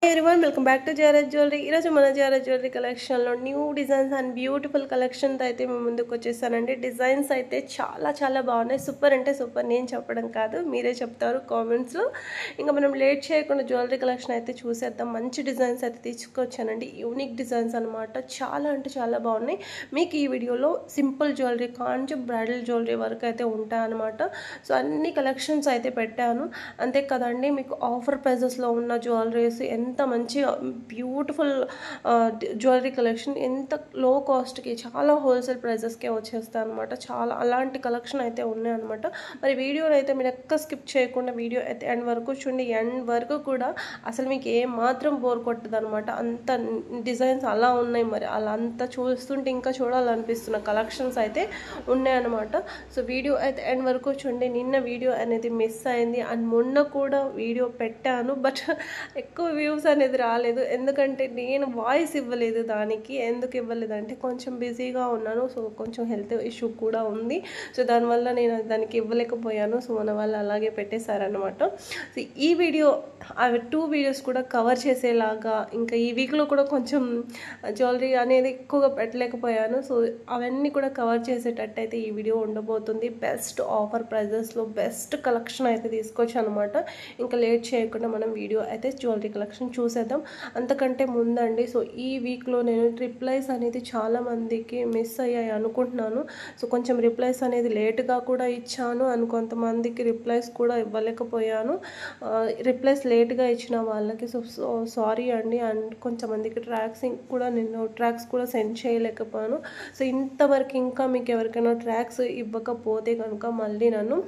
everyone welcome back to జారత్ jewellery ఈరోజు మన జారత్ జ్యువెలరీ కలెక్షన్లో న్యూ డిజైన్స్ అండ్ బ్యూటిఫుల్ కలెక్షన్తో అయితే మేము ముందుకు వచ్చేసానండి డిజైన్స్ అయితే చాలా చాలా బాగున్నాయి సూపర్ అంటే సూపర్ నేను చెప్పడం కాదు మీరే చెప్తారు కామెంట్స్లో ఇంకా మనం లేట్ చేయకుండా జ్యువెలరీ కలెక్షన్ అయితే చూసేద్దాం మంచి డిజైన్స్ అయితే తీసుకొచ్చానండి యూనిక్ డిజైన్స్ అనమాట చాలా అంటే చాలా బాగున్నాయి మీకు ఈ వీడియోలో simple jewellery Kanchi bridal jewellery వరకు అయితే ఉంటాయన్నమాట సో అన్ని కలెక్షన్స్ అయితే పెట్టాను అంతే కదండి మీకు ఆఫర్ ప్రైజెస్లో ఉన్న జ్యువెలరీస్ ఎంత మంచి బ్యూటిఫుల్ జ్యువెలరీ కలెక్షన్ ఎంత లో కాస్ట్కి చాలా హోల్సేల్ ప్రైజెస్కే వచ్చేస్తాయి అనమాట చాలా అలాంటి కలెక్షన్ అయితే ఉన్నాయన్నమాట మరి వీడియోని అయితే మీరు ఎక్క స్కిప్ చేయకుండా వీడియో అయితే ఎండ్ వరకు చూడండి ఎండ్ వరకు కూడా అసలు మీకు ఏ మాత్రం బోర్ కొట్టదు అనమాట అంత డిజైన్స్ అలా ఉన్నాయి మరి అలా అంతా చూస్తుంటే ఇంకా చూడాలనిపిస్తున్న కలెక్షన్స్ అయితే ఉన్నాయన్నమాట సో వీడియో అయితే ఎండ్ వరకు చూడండి నిన్న వీడియో అనేది మిస్ అయింది అండ్ మొన్న కూడా వీడియో పెట్టాను బట్ ఎక్కువ వ్యూస్ అనేది రాలేదు ఎందుకంటే నేను వాయిస్ ఇవ్వలేదు దానికి ఎందుకు ఇవ్వలేదు అంటే కొంచెం బిజీగా ఉన్నాను సో కొంచెం హెల్త్ ఇష్యూ కూడా ఉంది సో దానివల్ల నేను దానికి ఇవ్వలేకపోయాను సో మన వాళ్ళు అలాగే పెట్టేశారనమాట సో ఈ వీడియో అవి టూ వీడియోస్ కూడా కవర్ చేసేలాగా ఇంకా ఈ వీక్లో కూడా కొంచెం జ్యువెలరీ అనేది ఎక్కువగా పెట్టలేకపోయాను సో అవన్నీ కూడా కవర్ చేసేటట్టు అయితే ఈ వీడియో ఉండబోతుంది బెస్ట్ ఆఫర్ ప్రైజెస్లో బెస్ట్ కలెక్షన్ అయితే తీసుకొచ్చాను అనమాట ఇంకా లేట్ చేయకుండా మనం వీడియో అయితే జ్యువెలరీ కలెక్షన్ చూసేద్దాం అంతకంటే ముందండి సో ఈ వీక్లో నేను రిప్లైస్ అనేది చాలా మందికి మిస్ అయ్యాయి అనుకుంటున్నాను సో కొంచెం రిప్లైస్ అనేది లేట్గా కూడా ఇచ్చాను అండ్ కొంతమందికి రిప్లైస్ కూడా ఇవ్వలేకపోయాను రిప్లైస్ లేట్గా ఇచ్చిన వాళ్ళకి సో సో సారీ అండి అండ్ కొంతమందికి ట్రాక్స్ కూడా నేను ట్రాక్స్ కూడా సెండ్ చేయలేకపోయాను సో ఇంతవరకు ఇంకా మీకు ఎవరికైనా ట్రాక్స్ ఇవ్వకపోతే కనుక మళ్ళీ నన్ను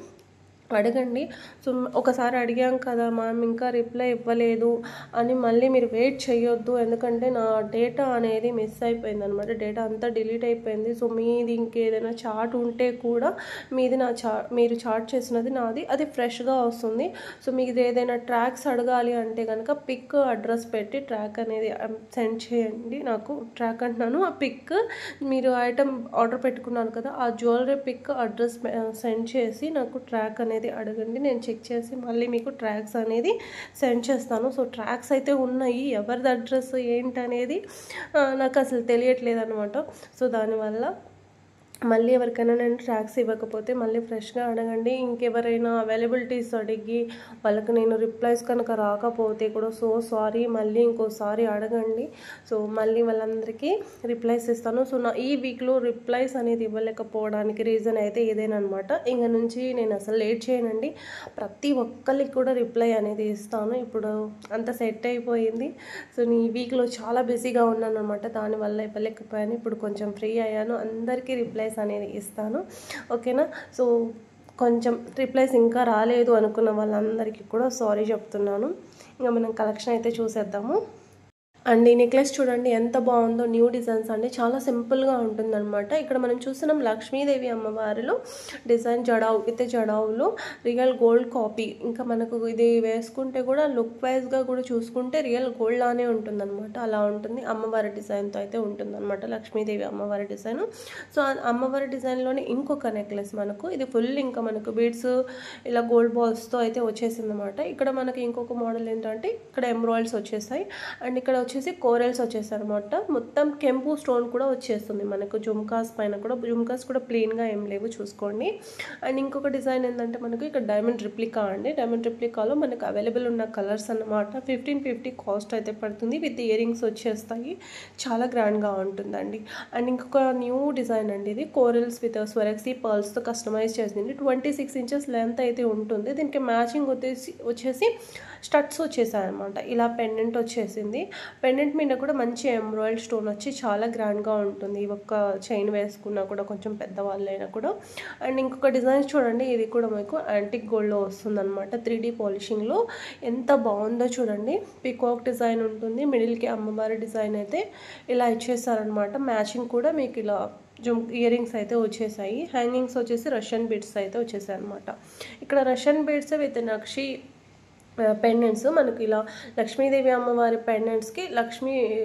అడగండి సో ఒకసారి అడిగాం కదా మ్యామ్ ఇంకా రిప్లై ఇవ్వలేదు అని మళ్ళీ మీరు వెయిట్ చేయొద్దు ఎందుకంటే నా డేటా అనేది మిస్ అయిపోయింది అనమాట డేటా అంతా డిలీట్ అయిపోయింది సో మీది ఇంకేదైనా చార్ట్ ఉంటే కూడా మీది నా చా మీరు చార్ట్ చేసినది నాది అది ఫ్రెష్గా వస్తుంది సో మీకు ఏదైనా ట్రాక్స్ అడగాలి అంటే కనుక పిక్ అడ్రస్ పెట్టి ట్రాక్ అనేది సెండ్ చేయండి నాకు ట్రాక్ అంటున్నాను ఆ పిక్ మీరు ఐటమ్ ఆర్డర్ పెట్టుకున్నాను కదా ఆ జ్యువెలరీ పిక్ అడ్రస్ సెండ్ చేసి నాకు ట్రాక్ అనేది అనేది అడగండి నేను చెక్ చేసి మళ్ళీ మీకు ట్రాక్స్ అనేది సెండ్ చేస్తాను సో ట్రాక్స్ అయితే ఉన్నాయి ఎవరిది అడ్రస్ ఏంటనేది నాకు అసలు తెలియట్లేదు అనమాట సో దానివల్ల మళ్ళీ ఎవరికైనా నేను ట్రాక్స్ ఇవ్వకపోతే మళ్ళీ ఫ్రెష్గా అడగండి ఇంకెవరైనా అవైలబిలిటీస్ అడిగి వాళ్ళకి నేను రిప్లైస్ కనుక రాకపోతే కూడా సో సారీ మళ్ళీ ఇంకోసారి అడగండి సో మళ్ళీ వాళ్ళందరికీ రిప్లైస్ ఇస్తాను సో నా ఈ వీక్లో రిప్లైస్ అనేది ఇవ్వలేకపోవడానికి రీజన్ అయితే ఇదేనమాట ఇంక నుంచి నేను అసలు లేట్ చేయనండి ప్రతి ఒక్కరికి కూడా రిప్లై అనేది ఇస్తాను ఇప్పుడు అంత సెట్ అయిపోయింది సో ఈ వీక్లో చాలా బిజీగా ఉన్నాను అనమాట దానివల్ల ఇవ్వలేకపోయాను ఇప్పుడు కొంచెం ఫ్రీ అయ్యాను అందరికీ రిప్లై రిప్లైస్ అనేది ఇస్తాను ఓకేనా సో కొంచెం రిప్లైస్ ఇంకా రాలేదు అనుకున్న వాళ్ళందరికీ కూడా సారీ చెప్తున్నాను ఇంకా మనం కలెక్షన్ అయితే చూసేద్దాము అండ్ ఈ నెక్లెస్ చూడండి ఎంత బాగుందో న్యూ డిజైన్స్ అండి చాలా సింపుల్గా ఉంటుందన్నమాట ఇక్కడ మనం చూస్తున్నాం లక్ష్మీదేవి అమ్మవారిలో డిజైన్ జడావు విత్ జడావులో రియల్ గోల్డ్ కాపీ ఇంకా మనకు ఇది వేసుకుంటే కూడా లుక్ వైజ్గా కూడా చూసుకుంటే రియల్ గోల్డ్ లానే ఉంటుందన్నమాట అలా ఉంటుంది అమ్మవారి డిజైన్తో అయితే ఉంటుందన్నమాట లక్ష్మీదేవి అమ్మవారి డిజైన్ సో అమ్మవారి డిజైన్లోనే ఇంకొక నెక్లెస్ మనకు ఇది ఫుల్ ఇంకా మనకు బీడ్స్ ఇలా గోల్డ్ బాల్స్తో అయితే వచ్చేసింది అనమాట ఇక్కడ మనకి ఇంకొక మోడల్ ఏంటంటే ఇక్కడ ఎంబ్రాయిడ్స్ వచ్చేసాయి అండ్ ఇక్కడ వచ్చేసి కోరల్స్ వచ్చేసాయి అనమాట మొత్తం కెంపు స్టోన్ కూడా వచ్చేస్తుంది మనకు జుమ్కాస్ పైన కూడా జుమ్కాస్ కూడా ప్లెయిన్గా ఏం లేవు చూసుకోండి అండ్ ఇంకొక డిజైన్ ఏంటంటే మనకు ఇక్కడ డైమండ్ రిప్లికా అండి డైమండ్ రిప్లికాలో మనకు అవైలబుల్ ఉన్న కలర్స్ అన్నమాట ఫిఫ్టీన్ ఫిఫ్టీ కాస్ట్ అయితే పడుతుంది విత్ ఇయర్ రింగ్స్ వచ్చేస్తాయి చాలా గ్రాండ్గా ఉంటుందండి అండ్ ఇంకొక న్యూ డిజైన్ అండి ఇది కోరల్స్ విత్ స్వరక్సీ పర్ల్స్తో కస్టమైజ్ చేసింది ట్వంటీ సిక్స్ ఇంచెస్ లెంత్ అయితే ఉంటుంది దీనికి మ్యాచింగ్ వచ్చేసి వచ్చేసి స్టడ్స్ వచ్చేసాయి అనమాట ఇలా పెండెంట్ వచ్చేసింది పెండెంట్ మీద కూడా మంచి ఎంబ్రాయిడ్ స్టోన్ వచ్చి చాలా గ్రాండ్గా ఉంటుంది ఒక్క చైన్ వేసుకున్నా కూడా కొంచెం పెద్దవాళ్ళైనా కూడా అండ్ ఇంకొక డిజైన్స్ చూడండి ఇది కూడా మీకు యాంటిక్ గోల్డ్లో వస్తుంది అనమాట త్రీ డీ పాలిషింగ్లో ఎంత బాగుందో చూడండి పికాక్ డిజైన్ ఉంటుంది మిడిల్కి అమ్మవారి డిజైన్ అయితే ఇలా ఇచ్చేసారనమాట మ్యాచింగ్ కూడా మీకు ఇలా జుమ్ ఇయర్ రింగ్స్ అయితే వచ్చేసాయి హ్యాంగింగ్స్ వచ్చేసి రష్యన్ బీడ్స్ అయితే వచ్చేసాయి అనమాట ఇక్కడ Russian beads with nakshi pendants మనకి ఇలా లక్ష్మీదేవి అమ్మవారి పెండెంట్స్కి లక్ష్మీ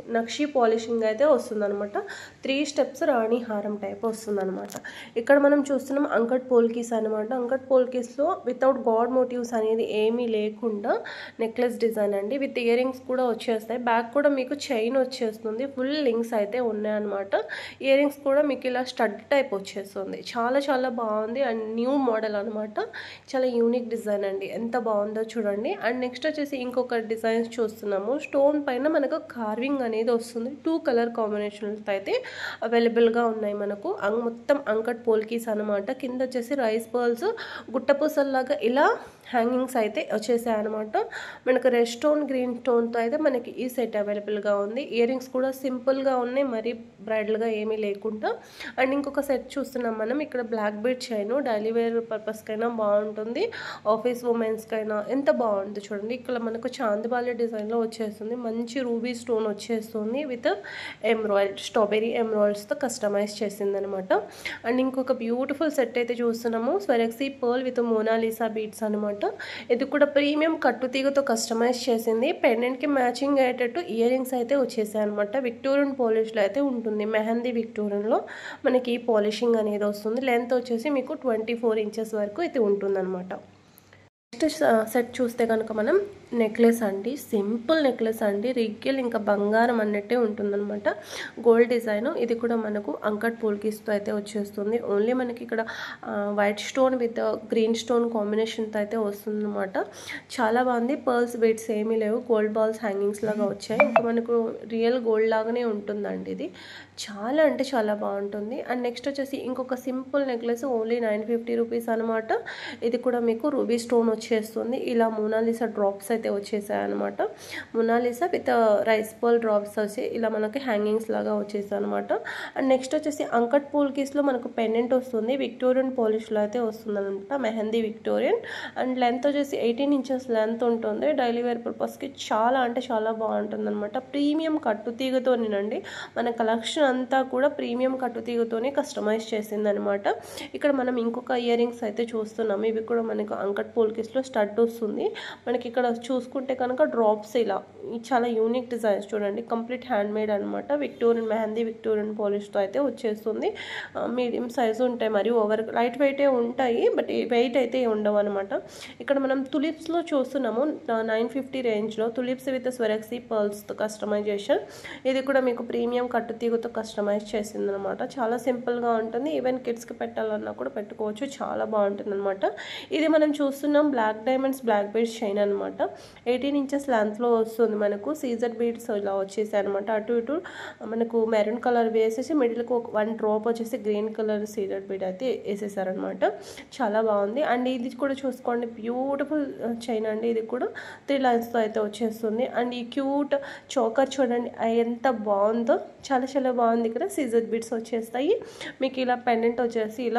నక్షి పాలిషింగ్ అయితే వస్తుందన్నమాట త్రీ స్టెప్స్ రాణి హారం టైప్ వస్తుందన్నమాట ఇక్కడ మనం చూస్తున్నాం అంకట్ పోల్కీస్ అనమాట అంకట్ పోల్కీస్లో వితౌట్ గాడ్ మోటివ్స్ అనేది ఏమీ లేకుండా నెక్లెస్ డిజైన్ అండి విత్ ఇయర్ రింగ్స్ కూడా వచ్చేస్తాయి బ్యాక్ కూడా మీకు చైన్ వచ్చేస్తుంది ఫుల్ లింక్స్ అయితే ఉన్నాయన్నమాట ఇయర్ రింగ్స్ కూడా మీకు ఇలా స్టడ్ టైప్ వచ్చేస్తుంది చాలా చాలా బాగుంది అండ్ న్యూ మోడల్ అనమాట చాలా యూనిక్ డిజైన్ అండి ఎంత బాగుందో చూడండి అండ్ నెక్స్ట్ వచ్చేసి ఇంకొక డిజైన్స్ చూస్తున్నాము స్టోన్ పైన మనకు కార్వింగ్ అనేది వస్తుంది టూ కలర్ కాంబినేషన్తో అయితే అవైలబుల్గా ఉన్నాయి మనకు అంగ్ మొత్తం అంకట్ పోల్కీస్ అనమాట కింద వచ్చేసి రైస్ పర్ల్స్ గుట్టపూసల్లాగా ఇలా హ్యాంగింగ్స్ అయితే వచ్చేసాయి అనమాట మనకు రెడ్ స్టోన్ గ్రీన్ స్టోన్తో అయితే మనకి ఈ సెట్ అవైలబుల్గా ఉంది ఇయర్ రింగ్స్ కూడా సింపుల్గా ఉన్నాయి మరీ బ్రైడల్గా ఏమీ లేకుండా అండ్ ఇంకొక సెట్ చూస్తున్నాం మనం ఇక్కడ black bead chain daily wear పర్పస్కైనా బాగుంటుంది ఆఫీస్ ఉమెన్స్కైనా ఎంత బాగుంది చూడండి ఇక్కడ మనకు చాందిబాలి డిజైన్లో వచ్చేస్తుంది మంచి రూబీ స్టోన్ వచ్చేస్తుంది విత్ ఎమ్రాయిడ్ స్ట్రాబెరీ ఎమ్రాయిడ్స్తో కస్టమైజ్ చేసింది అనమాట అండ్ ఇంకొక బ్యూటిఫుల్ సెట్ అయితే చూస్తున్నాము Swarovski pearl with Mona Lisa beads అనమాట ఇది కూడా ప్రీమియం కట్టుతీగతో కస్టమైజ్ చేసింది పెండెంట్కి మ్యాచింగ్ అయ్యేటట్టు ఇయర్ రింగ్స్ అయితే వచ్చేసాయి అనమాట విక్టోరియన్ పాలిష్లో అయితే ఉంటుంది మెహందీ విక్టోరియన్లో మనకి ఈ పాలిషింగ్ అనేది వస్తుంది లెంత్ వచ్చేసి మీకు ట్వంటీ ఫోర్ ఇంచెస్ వరకు అయితే ఉంటుందన్నమాట నెక్స్ట్ సెట్ చూస్తే కనుక మనం నెక్లెస్ అండి సింపుల్ నెక్లెస్ అండి రిగ్గెల్ ఇంకా బంగారం అన్నట్టే ఉంటుందన్నమాట గోల్డ్ డిజైన్ ఇది కూడా మనకు అంకట్ పోల్కీస్తో అయితే వచ్చేస్తుంది ఓన్లీ మనకి ఇక్కడ white stone with green stone కాంబినేషన్తో అయితే వస్తుందన్నమాట చాలా బాగుంది పర్ల్స్ బీట్స్ ఏమీ లేవు గోల్డ్ బాల్స్ హ్యాంగింగ్స్ లాగా వచ్చాయి ఇంకా మనకు రియల్ గోల్డ్ లాగానే ఉంటుందండి ఇది చాలా అంటే చాలా బాగుంటుంది అండ్ నెక్స్ట్ వచ్చేసి ఇంకొక simple necklace only nine fifty rupees అనమాట ఇది కూడా మీకు రూబీ స్టోన్ వచ్చేస్తుంది ఇలా మోనాలిసా డ్రాప్స్ అయితే వచ్చేసాయి అనమాట Mona Lisa with rice pearl drops వచ్చి ఇలా మనకి హ్యాంగింగ్స్ లాగా వచ్చేసాయి అనమాట అండ్ నెక్స్ట్ వచ్చేసి అంకట్ పోల్కీస్లో మనకు పెండెంట్ వస్తుంది విక్టోరియన్ పాలిష్లో అయితే వస్తుంది అనమాట మెహందీ విక్టోరియన్ అండ్ లెంత్ వచ్చేసి ఎయిటీన్ ఇంచెస్ లెంత్ ఉంటుంది డైలీ వేర్ పర్పస్కి చాలా అంటే చాలా బాగుంటుంది అనమాట ప్రీమియం కట్టుతీగతోనేనండి మన కలెక్షన్ అంతా కూడా ప్రీమియం కట్టుతీగతోనే కస్టమైజ్ చేసింది అనమాట ఇక్కడ మనం ఇంకొక ఇయర్ రింగ్స్ అయితే చూస్తున్నాము ఇవి కూడా మనకు అంకట్ పోల్కిస్లో స్టడ్ వస్తుంది మనకి ఇక్కడ చూసుకుంటే కనుక డ్రాప్స్ ఇలా చాలా యూనిక్ డిజైన్స్ చూడండి కంప్లీట్ హ్యాండ్ మేడ్ అనమాట విక్టోరియన్ మెహందీ విక్టోరియన్ పాలిష్తో అయితే వచ్చేస్తుంది మీడియం సైజు ఉంటాయి మరియు ఓవర్ లైట్ వెయిటే ఉంటాయి బట్ వెయిట్ అయితే ఉండవు అనమాట ఇక్కడ మనం తులిప్స్లో చూస్తున్నాము నైన్ ఫిఫ్టీ రేంజ్లో తులిప్స్ విత్ స్వెరక్సీ పర్ల్స్తో కస్టమైజేషన్ ఇది కూడా మీకు ప్రీమియం కట్టుతీగతో కస్టమైజ్ చేసింది అనమాట చాలా సింపుల్గా ఉంటుంది ఈవెన్ కిడ్స్కి పెట్టాలన్నా కూడా పెట్టుకోవచ్చు చాలా బాగుంటుంది అనమాట ఇది మనం చూస్తున్నాం black diamonds black beads chain అనమాట ఎయిటీన్ ఇంచెస్ లెంత్లో వస్తుంది మనకు సీజర్ బీడ్స్ ఇలా వచ్చేసాయి అనమాట అటు ఇటు మనకు మెరూన్ కలర్ వేసేసి మిడిల్కి ఒక వన్ డ్రాప్ వచ్చేసి గ్రీన్ కలర్ సీజర్ బీడ్ అయితే వేసేసారనమాట చాలా బాగుంది అండ్ ఇది కూడా చూసుకోండి బ్యూటిఫుల్ చైన్ అండి ఇది కూడా త్రీ లైన్స్తో అయితే వచ్చేస్తుంది అండ్ ఈ క్యూట్ చోకర్ చూడండి ఎంత బాగుందో చాలా చాలా బాగుంది ఇక్కడ సీజర్ బీడ్స్ వచ్చేస్తాయి మీకు ఇలా పెండెంట్ వచ్చేసి ఇలా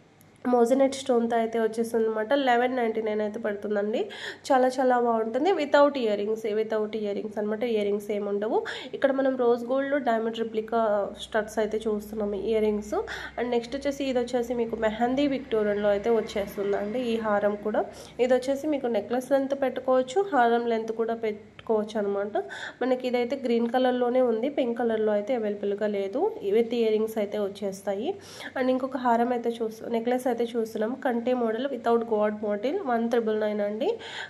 మోజనెట్ స్టోన్తో అయితే వచ్చేస్తుంది అనమాట లెవెన్ నైంటీ నైన్ అయితే పడుతుందండి చాలా చాలా బాగుంటుంది without ear rings without ear rings అనమాట ఇయర్ రింగ్స్ ఏమి ఉండవు ఇక్కడ మనం rose gold diamond replica studs అయితే చూస్తున్నాము ఇయర్ రింగ్స్ అండ్ నెక్స్ట్ వచ్చేసి ఇది వచ్చేసి మీకు మెహందీ విక్టోరియన్లో అయితే వచ్చేస్తుందండి ఈ హారం కూడా ఇది వచ్చేసి మీకు నెక్లెస్ లెంత్ పెట్టుకోవచ్చు హారం లెంత్ కూడా పెట్టుకోవచ్చు అనమాట మనకి ఇదైతే గ్రీన్ కలర్లోనే ఉంది పింక్ కలర్లో అయితే అవైలబుల్గా లేదు విత్ ఇయర్ రింగ్స్ అయితే వచ్చేస్తాయి అండ్ ఇంకొక హారం అయితే చూస్తూ నెక్లెస్ అయితే చూస్తున్నాం కంటే model without god model one triple nine అండి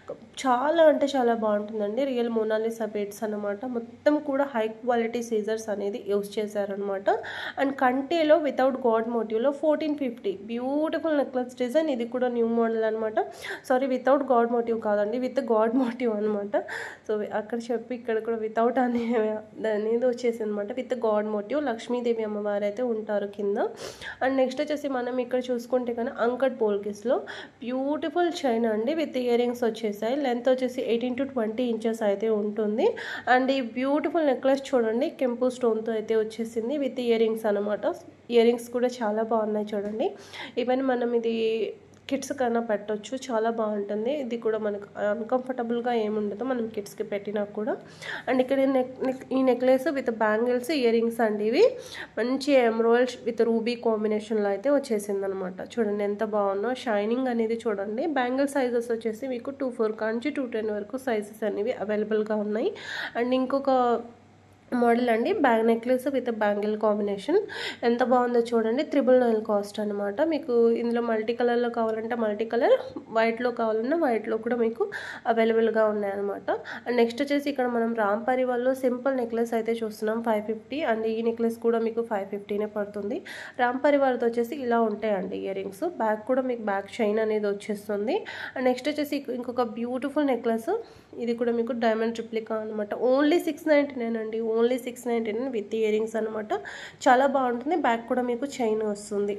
చాలా అంటే చాలా బాగుంటుందండి రియల్ మోనాలిసా బేట్స్ అనమాట మొత్తం కూడా హై క్వాలిటీ సీజర్స్ అనేది యూస్ చేశారనమాట అండ్ కంటేలో వితౌట్ గాడ్ మోటివ్లో fourteen fifty beautiful necklace design ఇది కూడా న్యూ మోడల్ అనమాట సారీ వితౌట్ గాడ్ మోటివ్ కాదండి విత్ గాడ్ మోటివ్ అనమాట సో అక్కడ చెప్పి ఇక్కడ కూడా వితౌట్ అనే అనేది వచ్చేసి అనమాట విత్ గాడ్ మోటివ్ లక్ష్మీదేవి అమ్మవారు అయితే ఉంటారు కింద అండ్ నెక్స్ట్ వచ్చేసి మనం ఇక్కడ చూసుకుంటే కానీ అంకట్ పోల్కిస్లో బ్యూటిఫుల్ చైన్ అండి విత్ ఇయర్ రింగ్స్ వచ్చేసాయి లెంత్ వచ్చేసి ఎయిటీన్ టు ట్వంటీ ఇంచెస్ అయితే ఉంటుంది అండ్ ఈ బ్యూటిఫుల్ నెక్లెస్ చూడండి కెంపు స్టోన్తో అయితే వచ్చేసింది విత్ ఇయర్ రింగ్స్ అనమాట ఇయర్ రింగ్స్ కూడా చాలా బాగున్నాయి చూడండి ఈవెన్ మనం ఇది కిడ్స్ కన్నా పెట్టొచ్చు చాలా బాగుంటుంది ఇది కూడా మనకు అన్కంఫర్టబుల్గా ఏముండదు మనం కిడ్స్కి పెట్టినా కూడా అండ్ ఇక్కడ నెక్ నెక్ ఈ necklace with bangles ear rings అండి ఇవి మంచి ఎమ్రాయిల్స్ విత్ రూబీ కాంబినేషన్లో అయితే వచ్చేసింది అనమాట చూడండి ఎంత బాగుందో షైనింగ్ అనేది చూడండి బ్యాంగిల్ సైజెస్ వచ్చేసి మీకు టూ ఫోర్ కాంచి టూ టెన్ వరకు సైజెస్ అనేవి అవైలబుల్గా ఉన్నాయి అండ్ ఇంకొక మోడల్ అండి bang necklace with bangle combination ఎంత బాగుందో చూడండి త్రిబుల్ నైన్ కాస్ట్ అనమాట మీకు ఇందులో మల్టీ కలర్లో కావాలంటే మల్టీ కలర్ వైట్లో కావాలన్నా వైట్లో కూడా మీకు అవైలబుల్గా ఉన్నాయన్నమాట అండ్ నెక్స్ట్ వచ్చేసి ఇక్కడ మనం రామ్ పరివాల్లో సింపుల్ నెక్లెస్ అయితే చూస్తున్నాం ఫైవ్ ఫిఫ్టీ అండ్ ఈ నెక్లెస్ కూడా మీకు ఫైవ్ ఫిఫ్టీనే పడుతుంది రామ్ పరివార్తో వచ్చేసి ఇలా ఉంటాయండి ఇయర్ రింగ్స్ బ్యాక్ కూడా మీకు బ్యాక్ చైన్ అనేది వచ్చేస్తుంది అండ్ నెక్స్ట్ వచ్చేసి ఇంకొక బ్యూటిఫుల్ నెక్లెస్ ఇది కూడా మీకు డైమండ్ ట్రిప్లికా అనమాట ఓన్లీ సిక్స్ నైంటీ నైన్ అండి only six ninety nine with ear rings అనమాట చాలా బాగుంటుంది బ్యాక్ కూడా మీకు చైన్ వస్తుంది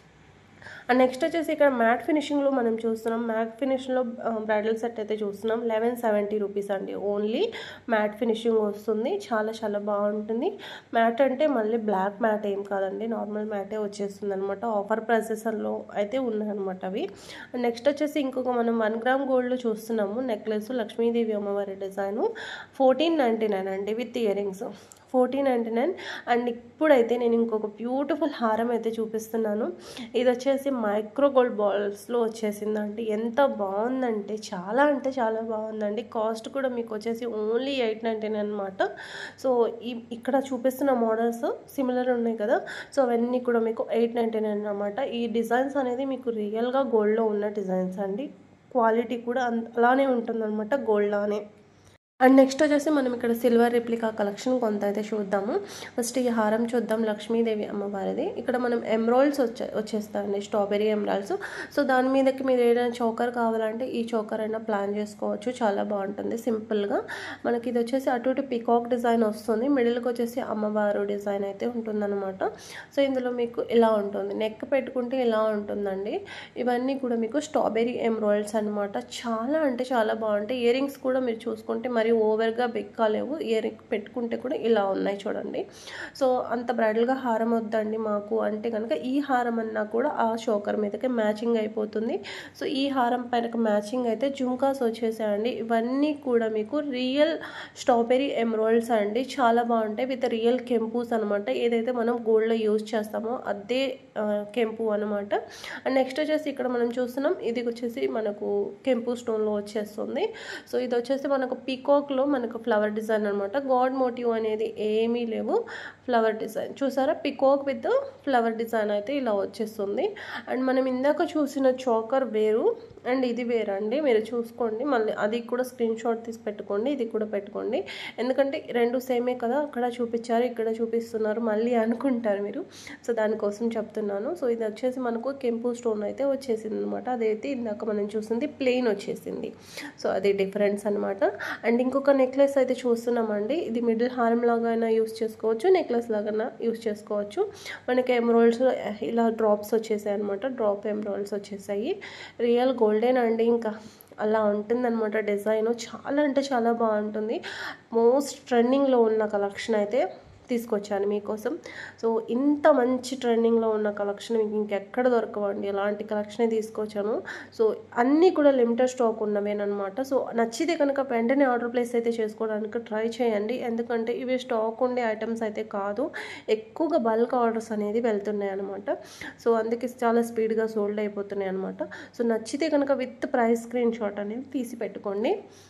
అండ్ నెక్స్ట్ వచ్చేసి ఇక్కడ మ్యాట్ ఫినిషింగ్లో మనం చూస్తున్నాం మ్యాట్ ఫినిషింగ్లో బ్రైడల్ సెట్ అయితే చూస్తున్నాం లెవెన్ సెవెంటీ రూపీస్ అండి ఓన్లీ మ్యాట్ ఫినిషింగ్ వస్తుంది చాలా చాలా బాగుంటుంది మ్యాట్ అంటే మళ్ళీ బ్లాక్ మ్యాట్ ఏం కాదండి నార్మల్ మ్యాటే వచ్చేస్తుంది అనమాట ఆఫర్ ప్రైసెస్లో అయితే ఉన్నాయన్నమాట అవి నెక్స్ట్ వచ్చేసి ఇంకొక మనం వన్ గ్రామ్ గోల్డ్లో చూస్తున్నాము నెక్లెస్ లక్ష్మీదేవి అమ్మవారి డిజైన్ ఫోర్టీన్ నైంటీ నైన్ అండి with year rings fourteen ninety nine and ఇప్పుడైతే నేను ఇంకొక బ్యూటిఫుల్ హారం అయితే చూపిస్తున్నాను ఇది వచ్చేసి మైక్రో గోల్డ్ బాల్స్లో వచ్చేసిందండి ఎంత బాగుందంటే చాలా అంటే చాలా బాగుందండి కాస్ట్ కూడా మీకు వచ్చేసి ఓన్లీ ఎయిట్ నైంటీ నైన్ అనమాట సో ఈ ఇక్కడ చూపిస్తున్న మోడల్స్ సిమిలర్ ఉన్నాయి కదా సో అవన్నీ కూడా మీకు ఎయిట్ నైంటీ నైన్ అనమాట ఈ డిజైన్స్ అనేది మీకు రియల్గా గోల్డ్లో ఉన్న డిజైన్స్ అండి క్వాలిటీ కూడా అలానే ఉంటుందన్నమాట గోల్డ్ లానే అండ్ నెక్స్ట్ వచ్చేసి మనం ఇక్కడ సిల్వర్ రిప్లికా కలెక్షన్ కొంత అయితే చూద్దాము ఫస్ట్ ఈ హారం చూద్దాం లక్ష్మీదేవి అమ్మవారిది ఇక్కడ మనం ఎమ్రాయిల్స్ వచ్చే వచ్చేస్తాయండి స్ట్రాబెరీ ఎమ్రాయిల్స్ సో దాని మీదకి మీరు ఏదైనా చోకర్ కావాలంటే ఈ చోకర్ అయినా ప్లాన్ చేసుకోవచ్చు చాలా బాగుంటుంది సింపుల్గా మనకి ఇది వచ్చేసి అటు ఇటు పికాక్ డిజైన్ వస్తుంది మిడిల్కి వచ్చేసి అమ్మవారు డిజైన్ అయితే ఉంటుందన్నమాట సో ఇందులో మీకు ఇలా ఉంటుంది నెక్ పెట్టుకుంటే ఇలా ఉంటుందండి ఇవన్నీ కూడా మీకు స్ట్రాబెరీ ఎమ్రాయిల్స్ అనమాట చాలా అంటే చాలా బాగుంటాయి ఇయర్ రింగ్స్ కూడా మీరు చూసుకుంటే మరి ఓవర్గా బెక్కాలేవు ఇయర్ పెట్టుకుంటే కూడా ఇలా ఉన్నాయి చూడండి సో అంత బ్రైడల్గా హారం వద్దండి మాకు అంటే కనుక ఈ హారం అన్నా కూడా ఆ షోకర్ మీదకి మ్యాచింగ్ అయిపోతుంది సో ఈ హారం పైన మ్యాచింగ్ అయితే జుమ్కాస్ వచ్చేసాయండి ఇవన్నీ కూడా మీకు రియల్ స్ట్రాబెరీ ఎమరాల్డ్స్ అండి చాలా బాగుంటాయి విత్ రియల్ కెంపూస్ అనమాట ఏదైతే మనం గోల్డ్లో యూజ్ చేస్తామో అదే కెంపు అనమాట అండ్ నెక్స్ట్ వచ్చేసి ఇక్కడ మనం చూస్తున్నాం ఇది వచ్చేసి మనకు కెంపు స్టోన్లో వచ్చేస్తుంది సో ఇది వచ్చేసి మనకు పీకాక్లో మనకు ఫ్లవర్ డిజైన్ అనమాట గాడ్ మోటివ్ అనేది ఏమీ లేవు ఫ్లవర్ డిజైన్ చూసారా పికాక్ విత్ ఫ్లవర్ డిజైన్ అయితే ఇలా వచ్చేస్తుంది అండ్ మనం ఇందాక చూసిన చోకర్ వేరు అండ్ ఇది వేరండి మీరు చూసుకోండి మళ్ళీ అది కూడా స్క్రీన్ షాట్ తీసి పెట్టుకోండి ఇది కూడా పెట్టుకోండి ఎందుకంటే రెండు సేమే కదా అక్కడ చూపించారు ఇక్కడ చూపిస్తున్నారు మళ్ళీ అనుకుంటారు మీరు సో దానికోసం చెప్తున్నాను సో ఇది వచ్చేసి మనకు కెంపు స్టోన్ అయితే వచ్చేసింది అనమాట అదైతే ఇందాక మనం చూసింది ప్లెయిన్ వచ్చేసింది సో అది డిఫరెన్స్ అనమాట అండ్ ఇంకొక నెక్లెస్ అయితే చూస్తున్నామండి ఇది మిడిల్ హారం లాగా అయినా యూస్ చేసుకోవచ్చు నెక్లెస్ లాగా యూస్ చేసుకోవచ్చు మనకి ఎమరాల్డ్స్ ఇలా డ్రాప్స్ వచ్చేసాయి అనమాట డ్రాప్ ఎమరాల్డ్స్ వచ్చేసాయి రియల్ గోల్డెన్ అండి ఇంకా అలా ఉంటుందన్నమాట డిజైన్ చాలా అంటే చాలా బాగుంటుంది మోస్ట్ ట్రెండింగ్లో ఉన్న కలెక్షన్ అయితే తీసుకొచ్చాను మీకోసం సో ఇంత మంచి ట్రెండింగ్లో ఉన్న కలెక్షన్ మీకు ఇంకెక్కడ దొరకవండి ఎలాంటి కలెక్షనే తీసుకొచ్చాను సో అన్నీ కూడా లిమిటెడ్ స్టాక్ ఉన్నవేనమాట సో నచ్చితే కనుక వెంటనే ఆర్డర్ ప్లేస్ అయితే చేసుకోవడానికి ట్రై చేయండి ఎందుకంటే ఇవి స్టాక్ ఉండే ఐటమ్స్ అయితే కాదు ఎక్కువగా బల్క్ ఆర్డర్స్ అనేది వెళ్తున్నాయి అనమాట సో అందుకే చాలా స్పీడ్గా సోల్డ్ అయిపోతున్నాయి అనమాట సో నచ్చితే కనుక విత్ ప్రైస్ స్క్రీన్ షాట్ అనేది తీసి పెట్టుకోండి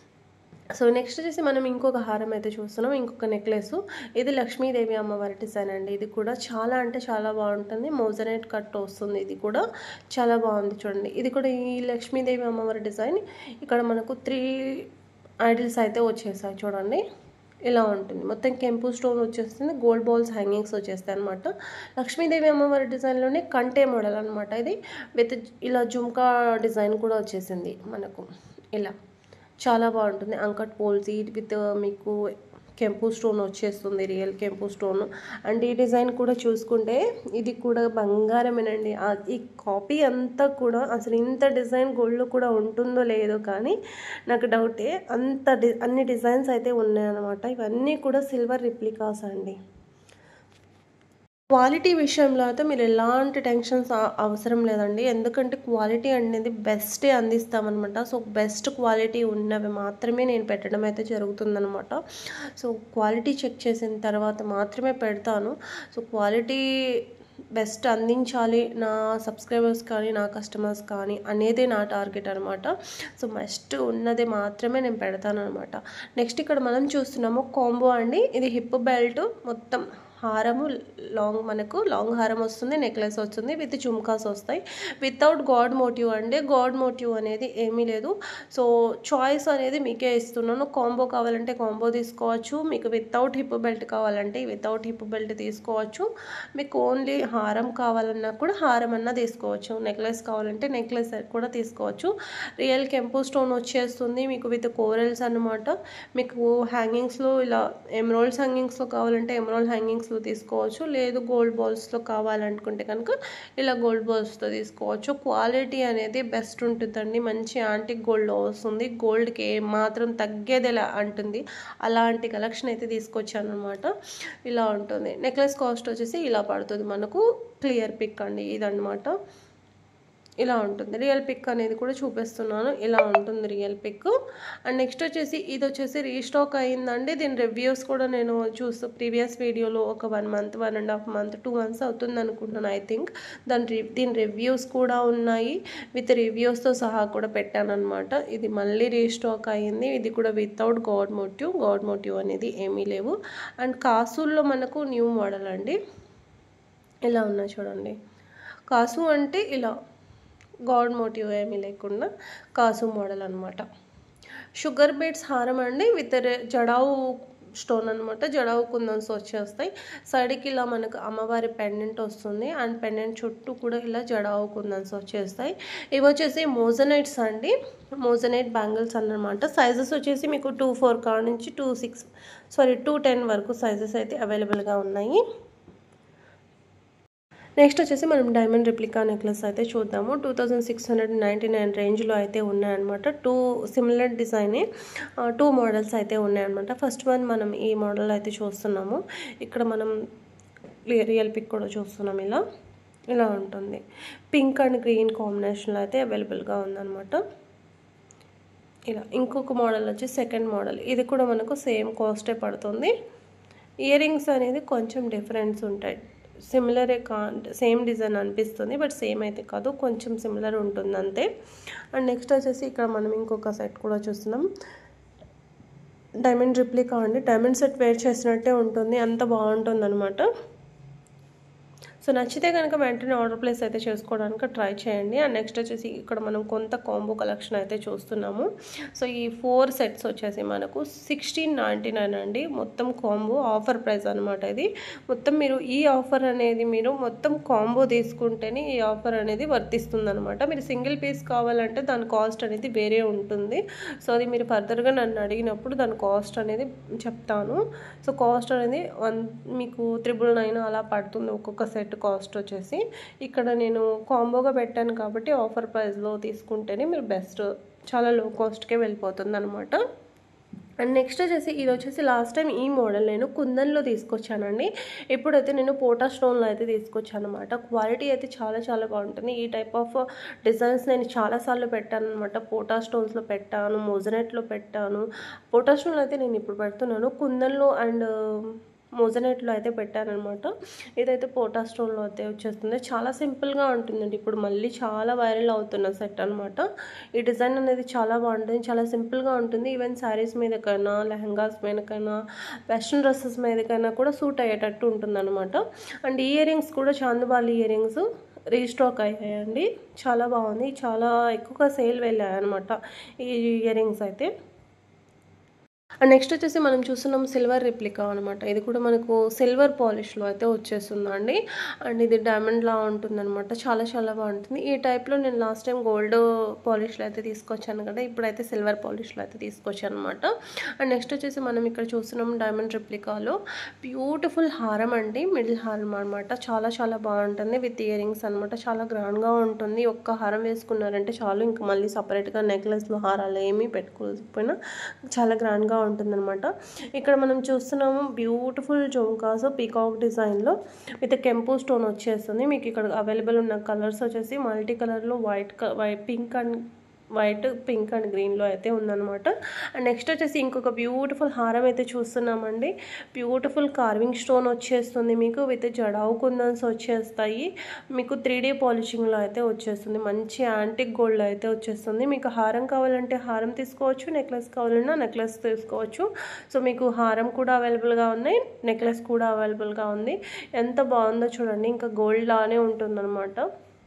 సో నెక్స్ట్ వచ్చేసి మనం ఇంకొక హారం అయితే చూస్తున్నాం ఇంకొక నెక్లెస్ ఇది లక్ష్మీదేవి అమ్మవారి డిజైన్ అండి ఇది కూడా చాలా అంటే చాలా బాగుంటుంది మోజనైట్ కట్ వస్తుంది ఇది కూడా చాలా బాగుంది చూడండి ఇది కూడా ఈ లక్ష్మీదేవి అమ్మవారి డిజైన్ ఇక్కడ మనకు త్రీ ఐడిల్స్ అయితే వచ్చేసాయి చూడండి ఇలా ఉంటుంది మొత్తం కెంపు స్టోన్ వచ్చేస్తుంది గోల్డ్ బాల్స్ హ్యాంగింగ్స్ వచ్చేస్తాయి అనమాట లక్ష్మీదేవి అమ్మవారి డిజైన్లోనే కంటే మోడల్ అనమాట ఇది విత్ ఇలా జుమ్కా డిజైన్ కూడా వచ్చేసింది మనకు ఇలా చాలా బాగుంటుంది అంకట్ పోల్సీ విత్ మీకు కెంపు స్టోన్ వచ్చేస్తుంది రియల్ కెంపు స్టోన్ అండ్ ఈ డిజైన్ కూడా చూసుకుంటే ఇది కూడా బంగారమేనండి ఈ కాపీ అంతా కూడా అసలు ఇంత డిజైన్ గోల్డ్లో కూడా ఉంటుందో లేదో కానీ నాకు డౌటే అంత డి అన్ని డిజైన్స్ అయితే ఉన్నాయన్నమాట ఇవన్నీ కూడా సిల్వర్ రిప్లికాస్ అండి క్వాలిటీ విషయంలో అయితే మీరు ఎలాంటి టెన్షన్స్ అవసరం లేదండి ఎందుకంటే క్వాలిటీ అనేది బెస్టే అందిస్తామన్నమాట సో బెస్ట్ క్వాలిటీ ఉన్నవి మాత్రమే నేను పెట్టడం అయితే జరుగుతుందనమాట సో క్వాలిటీ చెక్ చేసిన తర్వాత మాత్రమే పెడతాను సో క్వాలిటీ బెస్ట్ అందించాలి నా సబ్స్క్రైబర్స్ కానీ నా కస్టమర్స్ కానీ అనేదే నా టార్గెట్ అనమాట సో బెస్ట్ ఉన్నది మాత్రమే నేను పెడతాను అనమాట నెక్స్ట్ ఇక్కడ మనం చూస్తున్నాము కాంబో అండి ఇది హిప్ బెల్ట్ మొత్తం హారము లాంగ్ మనకు లాంగ్ హారం వస్తుంది నెక్లెస్ వస్తుంది విత్ చుమ్కాస్ వస్తాయి వితౌట్ గాడ్ మోటివ్ అండి గాడ్ మోటివ్ అనేది ఏమీ లేదు సో చాయిస్ అనేది మీకే ఇస్తున్నాను కాంబో కావాలంటే కాంబో తీసుకోవచ్చు మీకు వితౌట్ హిప్ బెల్ట్ కావాలంటే వితౌట్ హిప్ బెల్ట్ తీసుకోవచ్చు మీకు ఓన్లీ హారం కావాలన్నా కూడా హారం అన్నా తీసుకోవచ్చు నెక్లెస్ కావాలంటే నెక్లెస్ కూడా తీసుకోవచ్చు రియల్ కెంపు స్టోన్ వచ్చేస్తుంది మీకు విత్ కోరల్స్ అన్నమాట మీకు హ్యాంగింగ్స్లో ఇలా ఎమరాల్డ్స్ హ్యాంగింగ్స్లో కావాలంటే ఎమరాల్డ్ హ్యాంగింగ్స్లో తీసుకోవచ్చు లేదు గోల్డ్ బాల్స్లో కావాలనుకుంటే కనుక ఇలా గోల్డ్ బాల్స్తో తీసుకోవచ్చు క్వాలిటీ అనేది బెస్ట్ ఉంటుందండి మంచి యాంటిక్ గోల్డ్లో వస్తుంది గోల్డ్కి ఏ మాత్రం తగ్గేదిలా అంటుంది అలాంటి కలెక్షన్ అయితే తీసుకొచ్చాను అనమాట ఇలా ఉంటుంది నెక్లెస్ కాస్ట్ వచ్చేసి ఇలా పడుతుంది మనకు క్లియర్ పిక్ అండి ఇదన్నమాట ఇలా ఉంటుంది రియల్ పిక్ అనేది కూడా చూపిస్తున్నాను ఇలా ఉంటుంది రియల్ పిక్ అండ్ నెక్స్ట్ వచ్చేసి ఇది వచ్చేసి రీస్టాక్ అయిందండి దీని రివ్యూస్ కూడా నేను చూస్తూ ప్రీవియస్ వీడియోలో ఒక one month one and half month two months అవుతుంది అనుకుంటున్నాను ఐ థింక్ దాని రి దీని రివ్యూస్ కూడా ఉన్నాయి విత్ రివ్యూస్తో సహా కూడా పెట్టాను అనమాట ఇది మళ్ళీ రీస్టాక్ అయింది ఇది కూడా without god motif god motif అనేది ఏమీ లేవు అండ్ కాసుల్లో మనకు న్యూ మోడల్ అండి ఇలా ఉన్నాయి చూడండి కాసు అంటే ఇలా గాడ్ మోటివ్ ఏమీ లేకుండా కాసు మోడల్ అనమాట షుగర్ బీట్స్ హారం అండి విత్ జడావు స్టోన్ అనమాట జడావు కుందన్స్ వచ్చేస్తాయి సైడ్కి ఇలా మనకు అమ్మవారి పెండెంట్ వస్తుంది అండ్ పెండెంట్ చుట్టూ కూడా ఇలా జడావు కుందన్స్ వచ్చేస్తాయి ఇవి వచ్చేసి మోజనైట్స్ అండి మోజనైట్ బ్యాంగిల్స్ అన్నమాట సైజెస్ వచ్చేసి మీకు టూ ఫోర్ కాడ నుంచి two six sorry two ten వరకు సైజెస్ అయితే అవైలబుల్గా ఉన్నాయి నెక్స్ట్ వచ్చేసి మనం డైమండ్ రిప్లికా నెక్లెస్ అయితే చూద్దాము two thousand six hundred ninety nine రేంజ్లో అయితే ఉన్నాయన్నమాట టూ సిమిలర్ డిజైనే టూ మోడల్స్ అయితే ఉన్నాయన్నమాట ఫస్ట్ వన్ మనం ఈ మోడల్ అయితే చూస్తున్నాము ఇక్కడ మనం రియల్ పిక్ కూడా చూస్తున్నాం ఇలా ఇలా ఉంటుంది పింక్ అండ్ గ్రీన్ కాంబినేషన్లో అయితే అవైలబుల్గా ఉందన్నమాట ఇలా ఇంకొక మోడల్ వచ్చి సెకండ్ మోడల్ ఇది కూడా మనకు సేమ్ కాస్టే పడుతుంది ఇయర్ రింగ్స్ అనేది కొంచెం డిఫరెన్స్ ఉంటాయి సిమిలరే కా సేమ్ డిజైన్ అనిపిస్తుంది బట్ సేమ్ అయితే కాదు కొంచెం సిమిలర్ ఉంటుంది అంతే అండ్ నెక్స్ట్ వచ్చేసి ఇక్కడ మనం ఇంకొక సెట్ కూడా చూస్తున్నాం డైమండ్ రిప్లికా అండి డైమండ్ సెట్ వేర్ చేసినట్టే ఉంటుంది అంత బాగుంటుంది అనమాట సో నచ్చితే కనుక వెంటనే ఆర్డర్ ప్లేస్ అయితే చేసుకోవడానికి ట్రై చేయండి అండ్ నెక్స్ట్ వచ్చేసి ఇక్కడ మనం కొంత కాంబో కలెక్షన్ అయితే చూస్తున్నాము సో ఈ ఫోర్ సెట్స్ వచ్చేసి మనకు సిక్స్టీన్ నైంటీ నైన్ అండి మొత్తం కాంబో ఆఫర్ ప్రైస్ అనమాట ఇది మొత్తం మీరు ఈ ఆఫర్ అనేది మీరు మొత్తం కాంబో తీసుకుంటేనే ఈ ఆఫర్ అనేది వర్తిస్తుంది అనమాట మీరు సింగిల్ పీస్ కావాలంటే దాని కాస్ట్ అనేది వేరే ఉంటుంది సో అది మీరు ఫర్దర్గా నన్ను అడిగినప్పుడు దాని కాస్ట్ అనేది చెప్తాను సో కాస్ట్ అనేది వన్ మీకు త్రిబుల్ నైన్ అలా పడుతుంది ఒక్కొక్క సెట్ కాస్ట్ వచ్చేసి ఇక్కడ నేను కాంబోగా పెట్టాను కాబట్టి ఆఫర్ ప్రైస్లో తీసుకుంటేనే మీరు బెస్ట్ చాలా లో కాస్ట్కే వెళ్ళిపోతుంది అనమాట అండ్ నెక్స్ట్ వచ్చేసి ఇది వచ్చేసి లాస్ట్ టైం ఈ మోడల్ నేను కుందన్లో తీసుకొచ్చానండి ఇప్పుడైతే నేను పోటా స్టోన్లో అయితే తీసుకొచ్చాను అనమాట క్వాలిటీ అయితే చాలా చాలా బాగుంటుంది ఈ టైప్ ఆఫ్ డిజైన్స్ నేను చాలాసార్లు పెట్టాను అనమాట పోటా స్టోన్స్లో పెట్టాను మోజనెట్లో పెట్టాను పోటా స్టోన్లో అయితే నేను ఇప్పుడు పెడుతున్నాను కుందన్లో అండ్ మోజనెట్లో అయితే పెట్టానమాట ఇదైతే పోటా స్టోన్లో అయితే వచ్చేస్తుంది చాలా సింపుల్గా ఉంటుందండి ఇప్పుడు మళ్ళీ చాలా వైరల్ అవుతున్న సెట్ అనమాట ఈ డిజైన్ అనేది చాలా బాగుంటుంది చాలా సింపుల్గా ఉంటుంది ఈవెన్ శారీస్ మీదకైనా లెహంగాస్ మీదకైనా వెస్ట్రన్ డ్రెస్సెస్ మీదకైనా కూడా సూట్ అయ్యేటట్టు ఉంటుందన్నమాట అండ్ ఇయర్ రింగ్స్ కూడా చాందుబాలి ఇయర్ రింగ్స్ రీస్టాక్ అయ్యాయండి చాలా బాగుంది చాలా ఎక్కువగా సేల్ వెళ్ళాయి అనమాట ఈ ఇయర్ రింగ్స్ అయితే అండ్ నెక్స్ట్ వచ్చేసి మనం చూస్తున్నాం సిల్వర్ రిప్లికా అనమాట ఇది కూడా మనకు సిల్వర్ పాలిష్లో అయితే వచ్చేస్తుందండి అండ్ ఇది డైమండ్లా ఉంటుందన్నమాట చాలా చాలా బాగుంటుంది ఈ టైప్లో నేను లాస్ట్ టైం గోల్డ్ పాలిష్లో అయితే తీసుకొచ్చాను కదా ఇప్పుడైతే సిల్వర్ పాలిష్లో అయితే తీసుకొచ్చాను అనమాట అండ్ నెక్స్ట్ వచ్చేసి మనం ఇక్కడ చూస్తున్నాం డైమండ్ రిప్లికాలో బ్యూటిఫుల్ హారం అండి మిడిల్ హారం అనమాట చాలా చాలా బాగుంటుంది విత్ ఇయర్ రింగ్స్ అనమాట చాలా గ్రాండ్గా ఉంటుంది ఒక్క హారం వేసుకున్నారంటే చాలు ఇంకా మళ్ళీ సపరేట్గా నెక్లెస్లు హారాలు ఏమీ పెట్టుకోకపోయినా చాలా గ్రాండ్గా ఉంటుందన్నమాట ఇక్కడ మనం చూస్తున్నాము బ్యూటిఫుల్ జోంకాస్ పీకాక్ డిజైన్లో విత్ కెంపు స్టోన్ వచ్చేస్తుంది మీకు ఇక్కడ అవైలబుల్ ఉన్న కలర్స్ వచ్చేసి మల్టీ కలర్లో white white pink and white pink and గ్రీన్లో అయితే ఉందన్నమాట అండ్ నెక్స్ట్ వచ్చేసి ఇంకొక బ్యూటిఫుల్ హారం అయితే చూస్తున్నామండి బ్యూటిఫుల్ కార్వింగ్ స్టోన్ వచ్చేస్తుంది మీకు విత్ జడావు కుందన్స్ వచ్చేస్తాయి మీకు త్రీ డీ పాలిషింగ్లో అయితే వచ్చేస్తుంది మంచి యాంటిక్ గోల్డ్ అయితే వచ్చేస్తుంది మీకు హారం కావాలంటే హారం తీసుకోవచ్చు నెక్లెస్ కావాలన్నా నెక్లెస్ తీసుకోవచ్చు సో మీకు హారం కూడా అవైలబుల్గా ఉన్నాయి నెక్లెస్ కూడా అవైలబుల్గా ఉంది ఎంత బాగుందో చూడండి ఇంకా గోల్డ్ లానే ఉంటుందన్నమాట